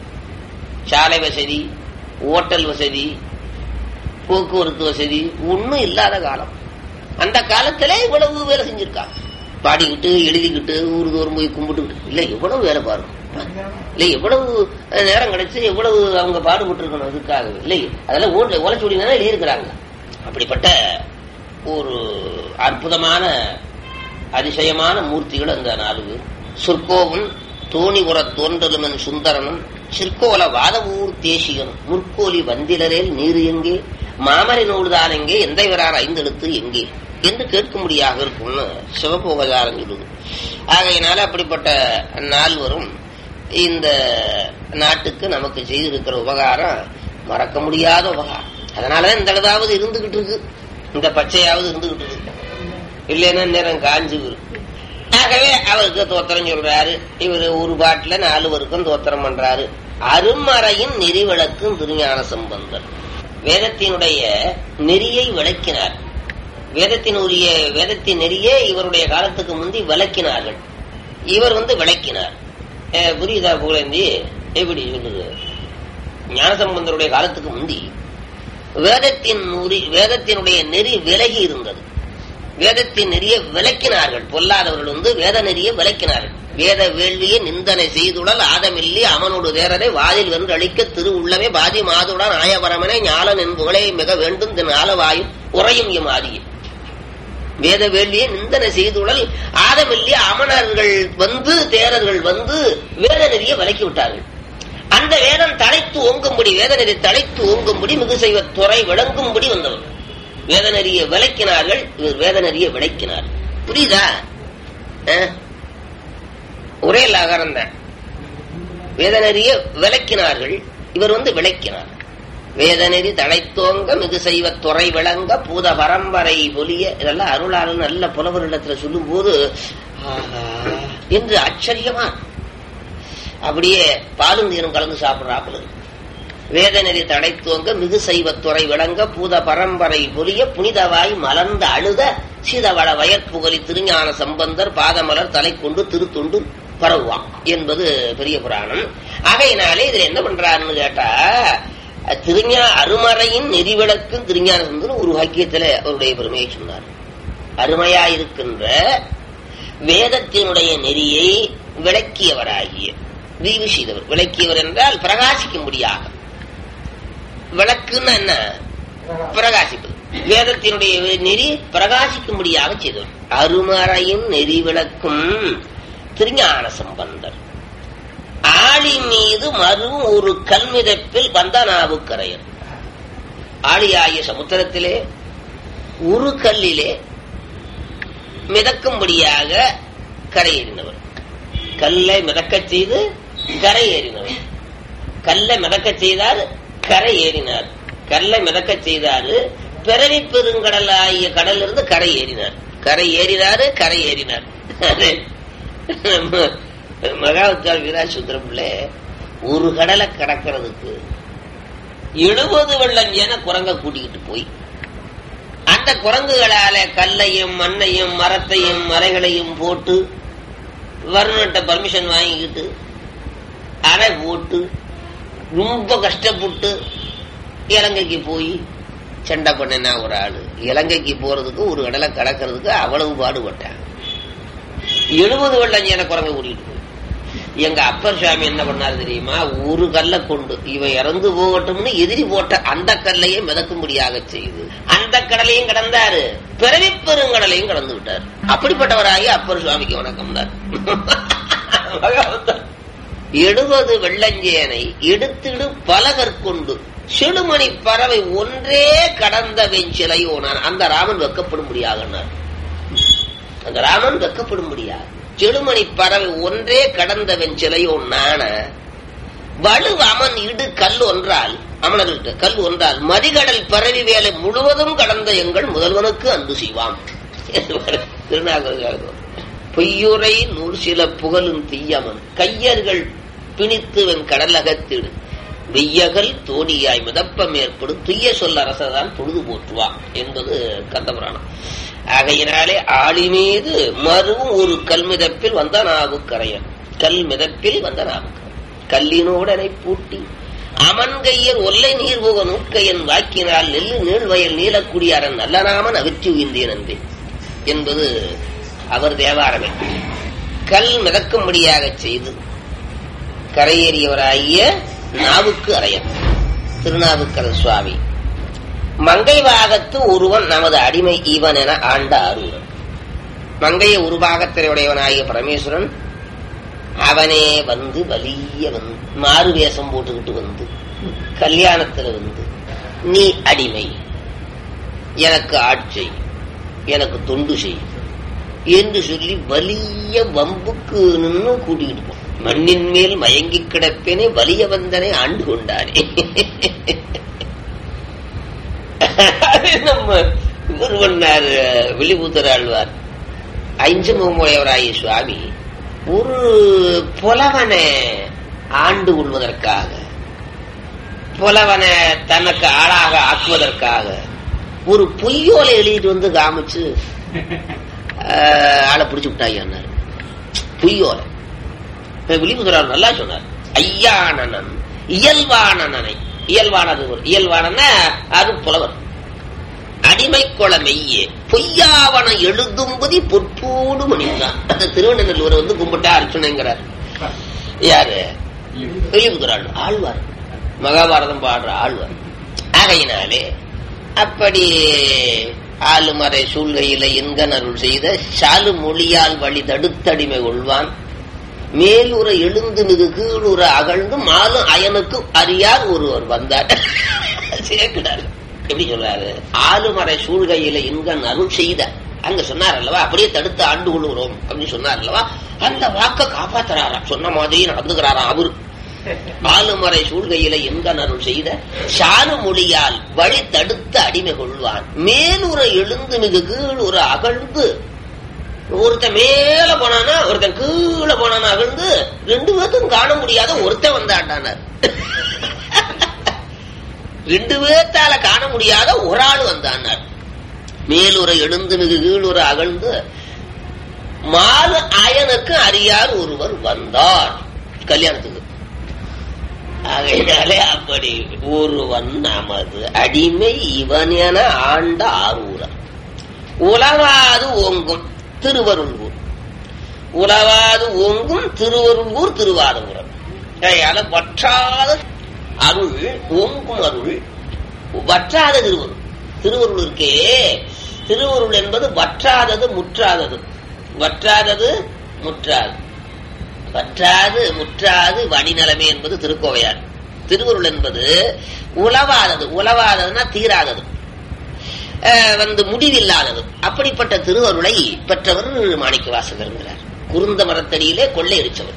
சாலை வசதி ஓட்டல் வசதி போக்குவரத்து வசதி ஒண்ணும் இல்லாத காலம் அந்த காலத்துல இவ்வளவு வேலை செஞ்சிருக்காங்க பாடிக்கிட்டு எழுதிக்கிட்டு ஊரு தோறும் போய் கும்பிட்டுக்கிட்டு இல்ல எவ்வளவு வேலை பாருங்க இல்ல எவ்வளவு அஹ், நேரம் கிடைச்சு எவ்வளவு அவங்க பாடுபட்டு இருக்கணும் அதுக்காக இல்லை அதெல்லாம் ஊர்ல ஓலைச்சுடி தானே எழுதியிருக்கிறாங்க அப்படிப்பட்ட ஒரு அற்புதமான அதிசயமான மூர்த்திகள் அந்த நாலு பேர் சொற்கோவன் தோணி உற தோன்றலுமன் சுந்தரனும் சிற்கோல வாதவூர் தேசிகனும் முற்கோலி வந்திலரேல் நீர் எங்கே மாமரை நூல்தான் எங்கே எந்த வரார் ஐந்தெழுத்து எங்கே என்று கேட்கும்படியாக இருக்கும்னு சிவபோகதாரம் சொல்லுது ஆகையினால அப்படிப்பட்ட நால்வரும் இந்த நாட்டுக்கு நமக்கு செய்திருக்கிற உபகாரம் மறக்க முடியாத உபகாரம் அதனாலதான் இந்த அளவாவது இருந்துகிட்டு இருக்கு இந்த பச்சையாவது இருந்துகிட்டு இருக்கு இல்லைன்னா நேரம் காஞ்சு போயிரும். ஆகவே அவருக்கு தோத்திரம் சொல்றாரு இவர் ஒரு பாட்டுல நாலு வருக்கும் தோத்திரம் பண்றாரு அருமறையின் நெறிவிளக்கும் திருஞான சம்பந்தர் வேதத்தினுடைய நெறியை விளக்கினார் வேதத்தினுடைய வேதத்தின் நெறியை இவருடைய காலத்துக்கு முந்தி விளக்கினார்கள் இவர் வந்து விளக்கினார் அஹ் புரியுதா புகழேந்தி எப்படி சொல்லுது ஞானசம்பந்தருடைய காலத்துக்கு முந்தி வேதத்தின் நூறி வேதத்தினுடைய நெறி விலகி இருந்தது வேதத்தின் நெறிய விளக்கினார்கள் பொல்லாதவர்கள் வந்து வேத நெறிய விளக்கினார்கள் வேத வேள்வியை நிந்தனை செய்துடல் ஆதமில்லி அவனோடு தேரரை வாதில் வென்று அளிக்க திரு உள்ளவே பாதி மாதுடன் ஆயபரமனை ஞாலன் என்புகளை மிக வேண்டும் தின் ஆலவாயும் உறையும் எம் ஆதியும் வேத வேள்வியை நிந்தனை செய்துடல் ஆதமில்லி அமணர்கள் வந்து தேரர்கள் வந்து வேத நெறிய விலக்கி விட்டார்கள் அந்த வேதம் தலைத்து ஓங்கும்படி வேத நெறி தலைத்து ஓங்கும்படி மிகு செய்வ துறை விளங்கும்படி வந்தவர் வேத நெறிய விளக்கினார்கள் இவர் வேத நெறிய விளக்கினார் புரியுதா அஹ்? ஒரே லகரம் தான் வேத நெறிய விளக்கினார்கள் இவர் வந்து விளக்கினார் வேதநெறி தழைத்தோங்க மிகு செய்வ துறை விளங்க பூத பரம்பரை பொலிய இதெல்லாம் அருளாளர் நல்ல புலவரிடத்துல சொல்லும் போது என்று ஆச்சரியமா இருக்கும். அப்படியே பாலும் நீரும் கலந்து சாப்பிடுறாப்புல இருக்கு. வேதநெறி தடைத்துவங்க மிகு செய்வத்துறை விளங்க பூத பரம்பரை பொலிய புனிதவாய் மலர்ந்த அழுத சீதவள வயற்புகலி திருஞான சம்பந்தர் பாதமலர் தலை கொண்டு திருத்துண்டு பரவுவான் என்பது பெரிய புராணம் ஆகையினாலே இதுல என்ன பண்றாருன்னு கேட்டா திருஞா அருமறையின் நெறிவிளக்கும் திருஞான சம்பந்தர் ஒரு வாக்கியத்துல அவருடைய பெருமையை சொன்னார் அருமையா இருக்கின்ற வேதத்தினுடைய நெறியை விளக்கியவராகிய தீவு செய்தவர் விளக்கியவர் என்றால் பிரகாசிக்கும்படியாக விளக்குன்னா என்ன பிரகாசிப்பது வேதத்தினுடைய நெறி பிரகாசிக்கும்படியாக செய்தவர் அருமறையின் நெறி விளக்கும் திருஞான சம்பந்தர் ஆழி மீது மறுவும் ஒரு கல்மிதப்பில் வந்தனாவுக்கரையர் ஆழியாகிய சமுத்திரத்திலே ஒரு கல்லிலே மிதக்கும்படியாக கரையேறினவர் கல்லை மிதக்கச் செய்து கரை ஏறினவர் கல்லை மிதக்கச் செய்தார் கரை ஏறினார் கல்லை மிதக்கச் செய்தாரு பிறவி பெருங்கடல் ஆகிய கடல் இருந்து கரை ஏறினார் கரை ஏறினாரு கரை ஏறினார் மகாவத்தால் வீராசுத்திர பிள்ளை ஒரு கடலை கடக்கிறதுக்கு எழுபது வெள்ளம் என குரங்க கூட்டிக்கிட்டு போய் அந்த குரங்குகளால கல்லையும் மண்ணையும் மரத்தையும் மலைகளையும் போட்டு வருணன்ட்ட பர்மிஷன் வாங்கிக்கிட்டு அரை போட்டு ரொம்ப கஷ்டப்பட்டு இலங்கைக்கு போய் சண்டை பண்ணினா ஒரு ஆளு இலங்கைக்கு போறதுக்கு ஒரு கடலை கடக்கிறதுக்கு அவ்வளவு பாடுபட்டேன் எழுபது வெள்ளம் என குரங்க கூட்டிட்டு போய் எங்க அப்பர் சுவாமி என்ன பண்ணாரு தெரியுமா ஒரு கல்லை கொண்டு இவன் இறந்து போகட்டும்னு எதிரி போட்ட அந்த கல்லையே மிதக்கும்படியாக செய்து அந்த கடலையும் கடந்தாரு பிறவி பெருங்கடலையும் கடந்து விட்டார் அப்படிப்பட்டவராகி அப்பர் சுவாமிக்கு வணக்கம் எழுபது வெள்ளஞ்சேனை எடுத்திடு பலகற்கொண்டு செடுமணி பறவை ஒன்றே கடந்த வெஞ்சிலையோனான் அந்த ராமன் வெக்கப்படும்படியாக அந்த ராமன் வெக்கப்படும்படியாக செடுமணி பறவை ஒன்றே கடந்தவன் சிலையோ நாண வலு அமன் இடு கல் ஒன்றால் அமனர்கிட்ட கல் ஒன்றால் மதிகடல் பரவி வேலை முழுவதும் கடந்த எங்கள் முதல்வனுக்கு அன்பு செய்வாம் திருநாகர் பொய்யுரை நூறு சில புகழும் தீயமன் கையர்கள் பிணித்துவன் கடல் அகத்திடு வெய்யகல் தோணியாய் மிதப்பம் ஏற்படும் துய்ய சொல் அரசதான் பொழுது போற்றுவா என்பது கந்தபுராணம் ஆகையினாலே ஆளி மீது மறுவும் ஒரு கல் மிதப்பில் வந்த நாவுக்கரையன் கல் மிதப்பில் வந்த நாவுக்கரையன் கல்லினோடனை பூட்டி அமன்கையர் ஒல்லை நீர் போக நூற்கையன் வாக்கினால் நெல்லு நீள்வயல் நீலக்குடியாரன் நல்லநாமன் அவிற்றி உயிர்ந்தேன் என்பேன் என்பது அவர் தேவாரமே கல் மிதக்கும்படியாக செய்து கரையேறியவராகிய நாவுக்கு அறையன் திருநாவுக்கரசு சுவாமி மங்கை பாகத்து ஒருவன் நமது அடிமை ஈவன் என ஆண்ட அருவன் மங்கைய உருபாகத்திரையுடையவனாகிய பரமேஸ்வரன் அவனே வந்து வலிய வந்து மாறு வேஷம் போட்டுக்கிட்டு வந்து கல்யாணத்துல வந்து நீ அடிமை எனக்கு ஆட்சி எனக்கு தொண்டு செய் என்று சொல்லி வலிய வம்புக்கு நின்று கூட்டிக்கிட்டு போ மண்ணின் மேல் மயங்கி கிடப்பேனே வலிய வந்தனை ஆண்டு கொண்டானே நம்ம இவர் பண்ணார் விழிபுத்தர் ஆழ்வார் ஐந்து முகமுடையவராகிய சுவாமி ஒரு புலவனை ஆண்டு கொள்வதற்காக புலவனை தனக்கு ஆளாக ஆக்குவதற்காக ஒரு பொய்யோலை எழுதிட்டு வந்து காமிச்சு ஆளை பிடிச்சு விட்டாய்யார் பொய்யோலை விழிபுதரால் நல்லா சொன்னார் ஐயானனன் இயல்பானனனை இயல்பானது ஒரு இயல்பான அது புலவர் அடிமை கொள மெய்யே பொய்யாவன எழுதும்பதி பொற்போடு மணிந்தான் அந்த திருவண்ணூர் வந்து கும்பிட்டா அர்ச்சனைங்கிறார் யாரு வெளியுகிறாள் ஆழ்வார் மகாபாரதம் பாடுற ஆழ்வார் ஆகையினாலே அப்படி ஆளுமறை சூழ்கையில என்கன் அருள் செய்த சாலு மொழியால் வழி தடுத்தடிமை கொள்வான் மேலுற எழுந்து மிகு கீழுற அகழ்ந்து மாலும் அயனுக்கு அறியார் ஒருவர் வந்தார் சேர்க்கிறார் எப்படி சொல்றாரு ஆளுமறை சூழ்கையில இன்கண் அருள் செய்த அங்க சொன்னார் அல்லவா அப்படியே தடுத்து ஆண்டு கொள்ளுகிறோம் அப்படின்னு சொன்னார் அல்லவா அந்த வாக்க காப்பாத்துறாராம் சொன்ன மாதிரி நடந்துக்கிறாராம் அவரு ஆளுமறை சூழ்கையில என்கண் அருள் செய்த சாலு மொழியால் வழி தடுத்து அடிமை கொள்வான் மேலுற எழுந்து மிகு கீழுற அகழ்ந்து ஒருத்தன் மேல போனானா ஒருத்தன் கீழே போனானா அகழ்ந்து ரெண்டு பேர்த்தும் காண முடியாத ஒருத்தன் வந்தாண்டானார் ரெண்டு பேர்த்தால காண முடியாத ஒரு ஆள் வந்தானார் மேலுரை எழுந்து மிகு கீழுரை அகழ்ந்து மாலு அயனுக்கு அறியார் ஒருவர் வந்தார் கல்யாணத்துக்கு ஆகையினாலே அப்படி ஒருவன் நமது அடிமை இவன் என ஆண்ட ஆரூரன் உலகாது ஓங்கும் திருவருள்கூர் உலவாது ஓங்கும் திருவருள்கூர் திருவாரூரம் அதனால வற்றாத அருள் ஓங்கும் அருள் வற்றாத திருவருள் திருவருள் இருக்கே திருவருள் என்பது வற்றாதது முற்றாதது வற்றாதது முற்றாது வற்றாது முற்றாது வடிநிலைமை என்பது திருக்கோவையார் திருவருள் என்பது உலவாதது உலவாததுன்னா தீராதது வந்து முடிவில்லாதது அப்படிப்பட்ட திருவருளை பெற்றவர் மாணிக்க வாசகருங்கிறார் குருந்த மரத்தடியிலே கொள்ளையடிச்சவர்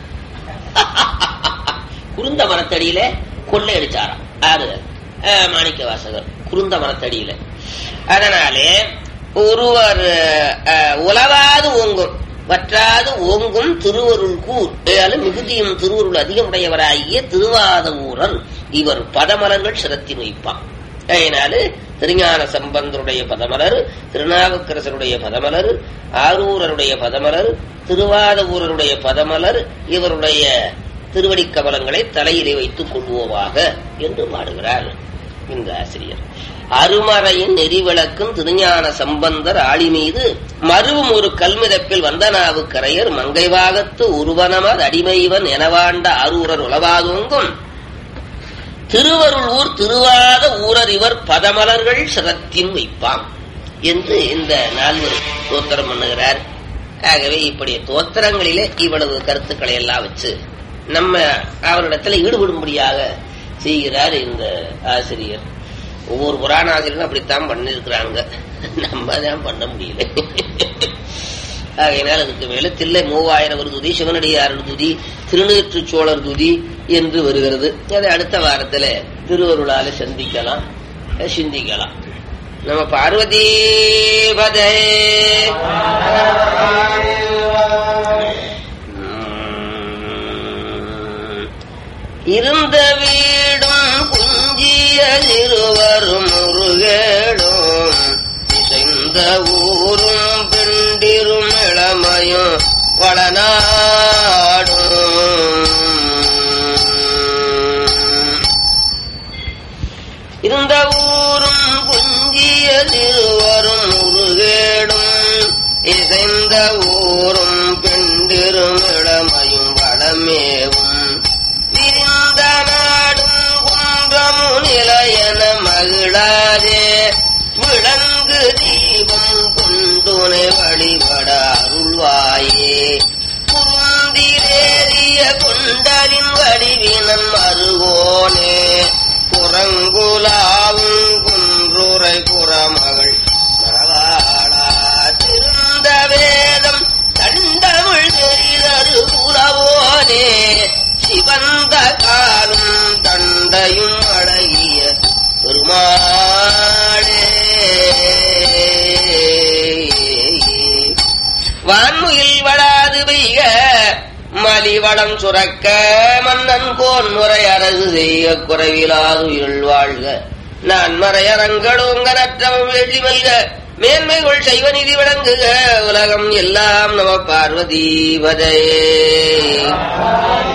குருந்த மரத்தடியிலே கொள்ளையடிச்சாராம் ஆறு மாணிக்க வாசகர் குருந்த மரத்தடியில அதனாலே ஒருவர் உலவாது ஓங்கும் வற்றாது ஓங்கும் திருவருள் கூர் மிகுதியும் திருவருள் அதிகமுடையவராகிய திருவாத ஊரன் இவர் பதமலர்கள் சிரத்தில் வைப்பான் அதனால திருஞான சம்பந்தருடைய பதமலர் திருநாவுக்கரசருடைய பதமலர் ஆரூரருடைய பதமலர் திருவாத ஊரருடைய பதமலர் இவருடைய திருவடி கமலங்களை தலையிலே வைத்துக் கொள்வோமாக என்று பாடுகிறார் இந்த ஆசிரியர் அருமறையின் நெறிவிளக்கும் திருஞான சம்பந்தர் ஆளி மீது மறுவும் ஒரு கல்மிதப்பில் வந்தனாவு கரையர் மங்கைவாகத்து உருவனமர் அடிமைவன் எனவாண்ட அரூரர் உளவாதோங்கும் திருவருள் ஊர் திருவாத ஊரர் இவர் பதமலர்கள் சிரத்தின் வைப்பாம் என்று இந்த நால்வர் தோத்திரம் பண்ணுகிறார் ஆகவே இப்படி தோத்திரங்களிலே இவ்வளவு கருத்துக்களை எல்லாம் வச்சு நம்ம அவரிடத்துல ஈடுபடும்படியாக செய்கிறார் இந்த ஆசிரியர் ஒவ்வொரு புராண ஆசிரியரும் அப்படித்தான் பண்ணிருக்கிறாங்க நம்ம தான் பண்ண முடியல ஆகையினால் அதுக்கு மேல தில்லை மூவாயிரம் ஒரு துதி சிவனடியார் துதி திருநீற்று சோழர் துதி என்று வருகிறது அதை அடுத்த வாரத்துல திருவருளால சந்திக்கலாம் சிந்திக்கலாம் நம்ம பார்வதி பதே இருந்த வீடும் இருவரும் முருகேடும் இசைந்த ஊரும் பெண்டிரும் இளமையும் வளநாடும் இருந்த ஊரும் குஞ்சிய திருவரும் முருகேடும் இசைந்த ஊரும் பெண்டிரும் இளமையும் வளமேவும் விரிந்த நாடும் குன்றமும் நிலையன மகிழாதே விளங்கு தீபம் கொண்டுனை வழிபட அருள்வாயே குருந்திரேறிய கொண்டலின் வடிவினன் மருகோனே குரங்குலாவும் குன்றுரை புறமகள் மரவாளா திருந்த வேதம் தண்டமிழ் தெரிதரு புலவோனே சிவந்த காலும் தண்டையும் அழகிய பெருமாளே வான்முகில் வளாது பெய்க மலிவளம் சுரக்க மன்னன் கோன் முறை அரசு செய்ய குறைவிலாது இருள் வாழ்க நான் மறையரங்களோங்க நற்றவம் வெள்ளி மல்க மேன்மைகள் செய்வ நிதி விளங்குக உலகம் எல்லாம் நம பார்வதி பதையே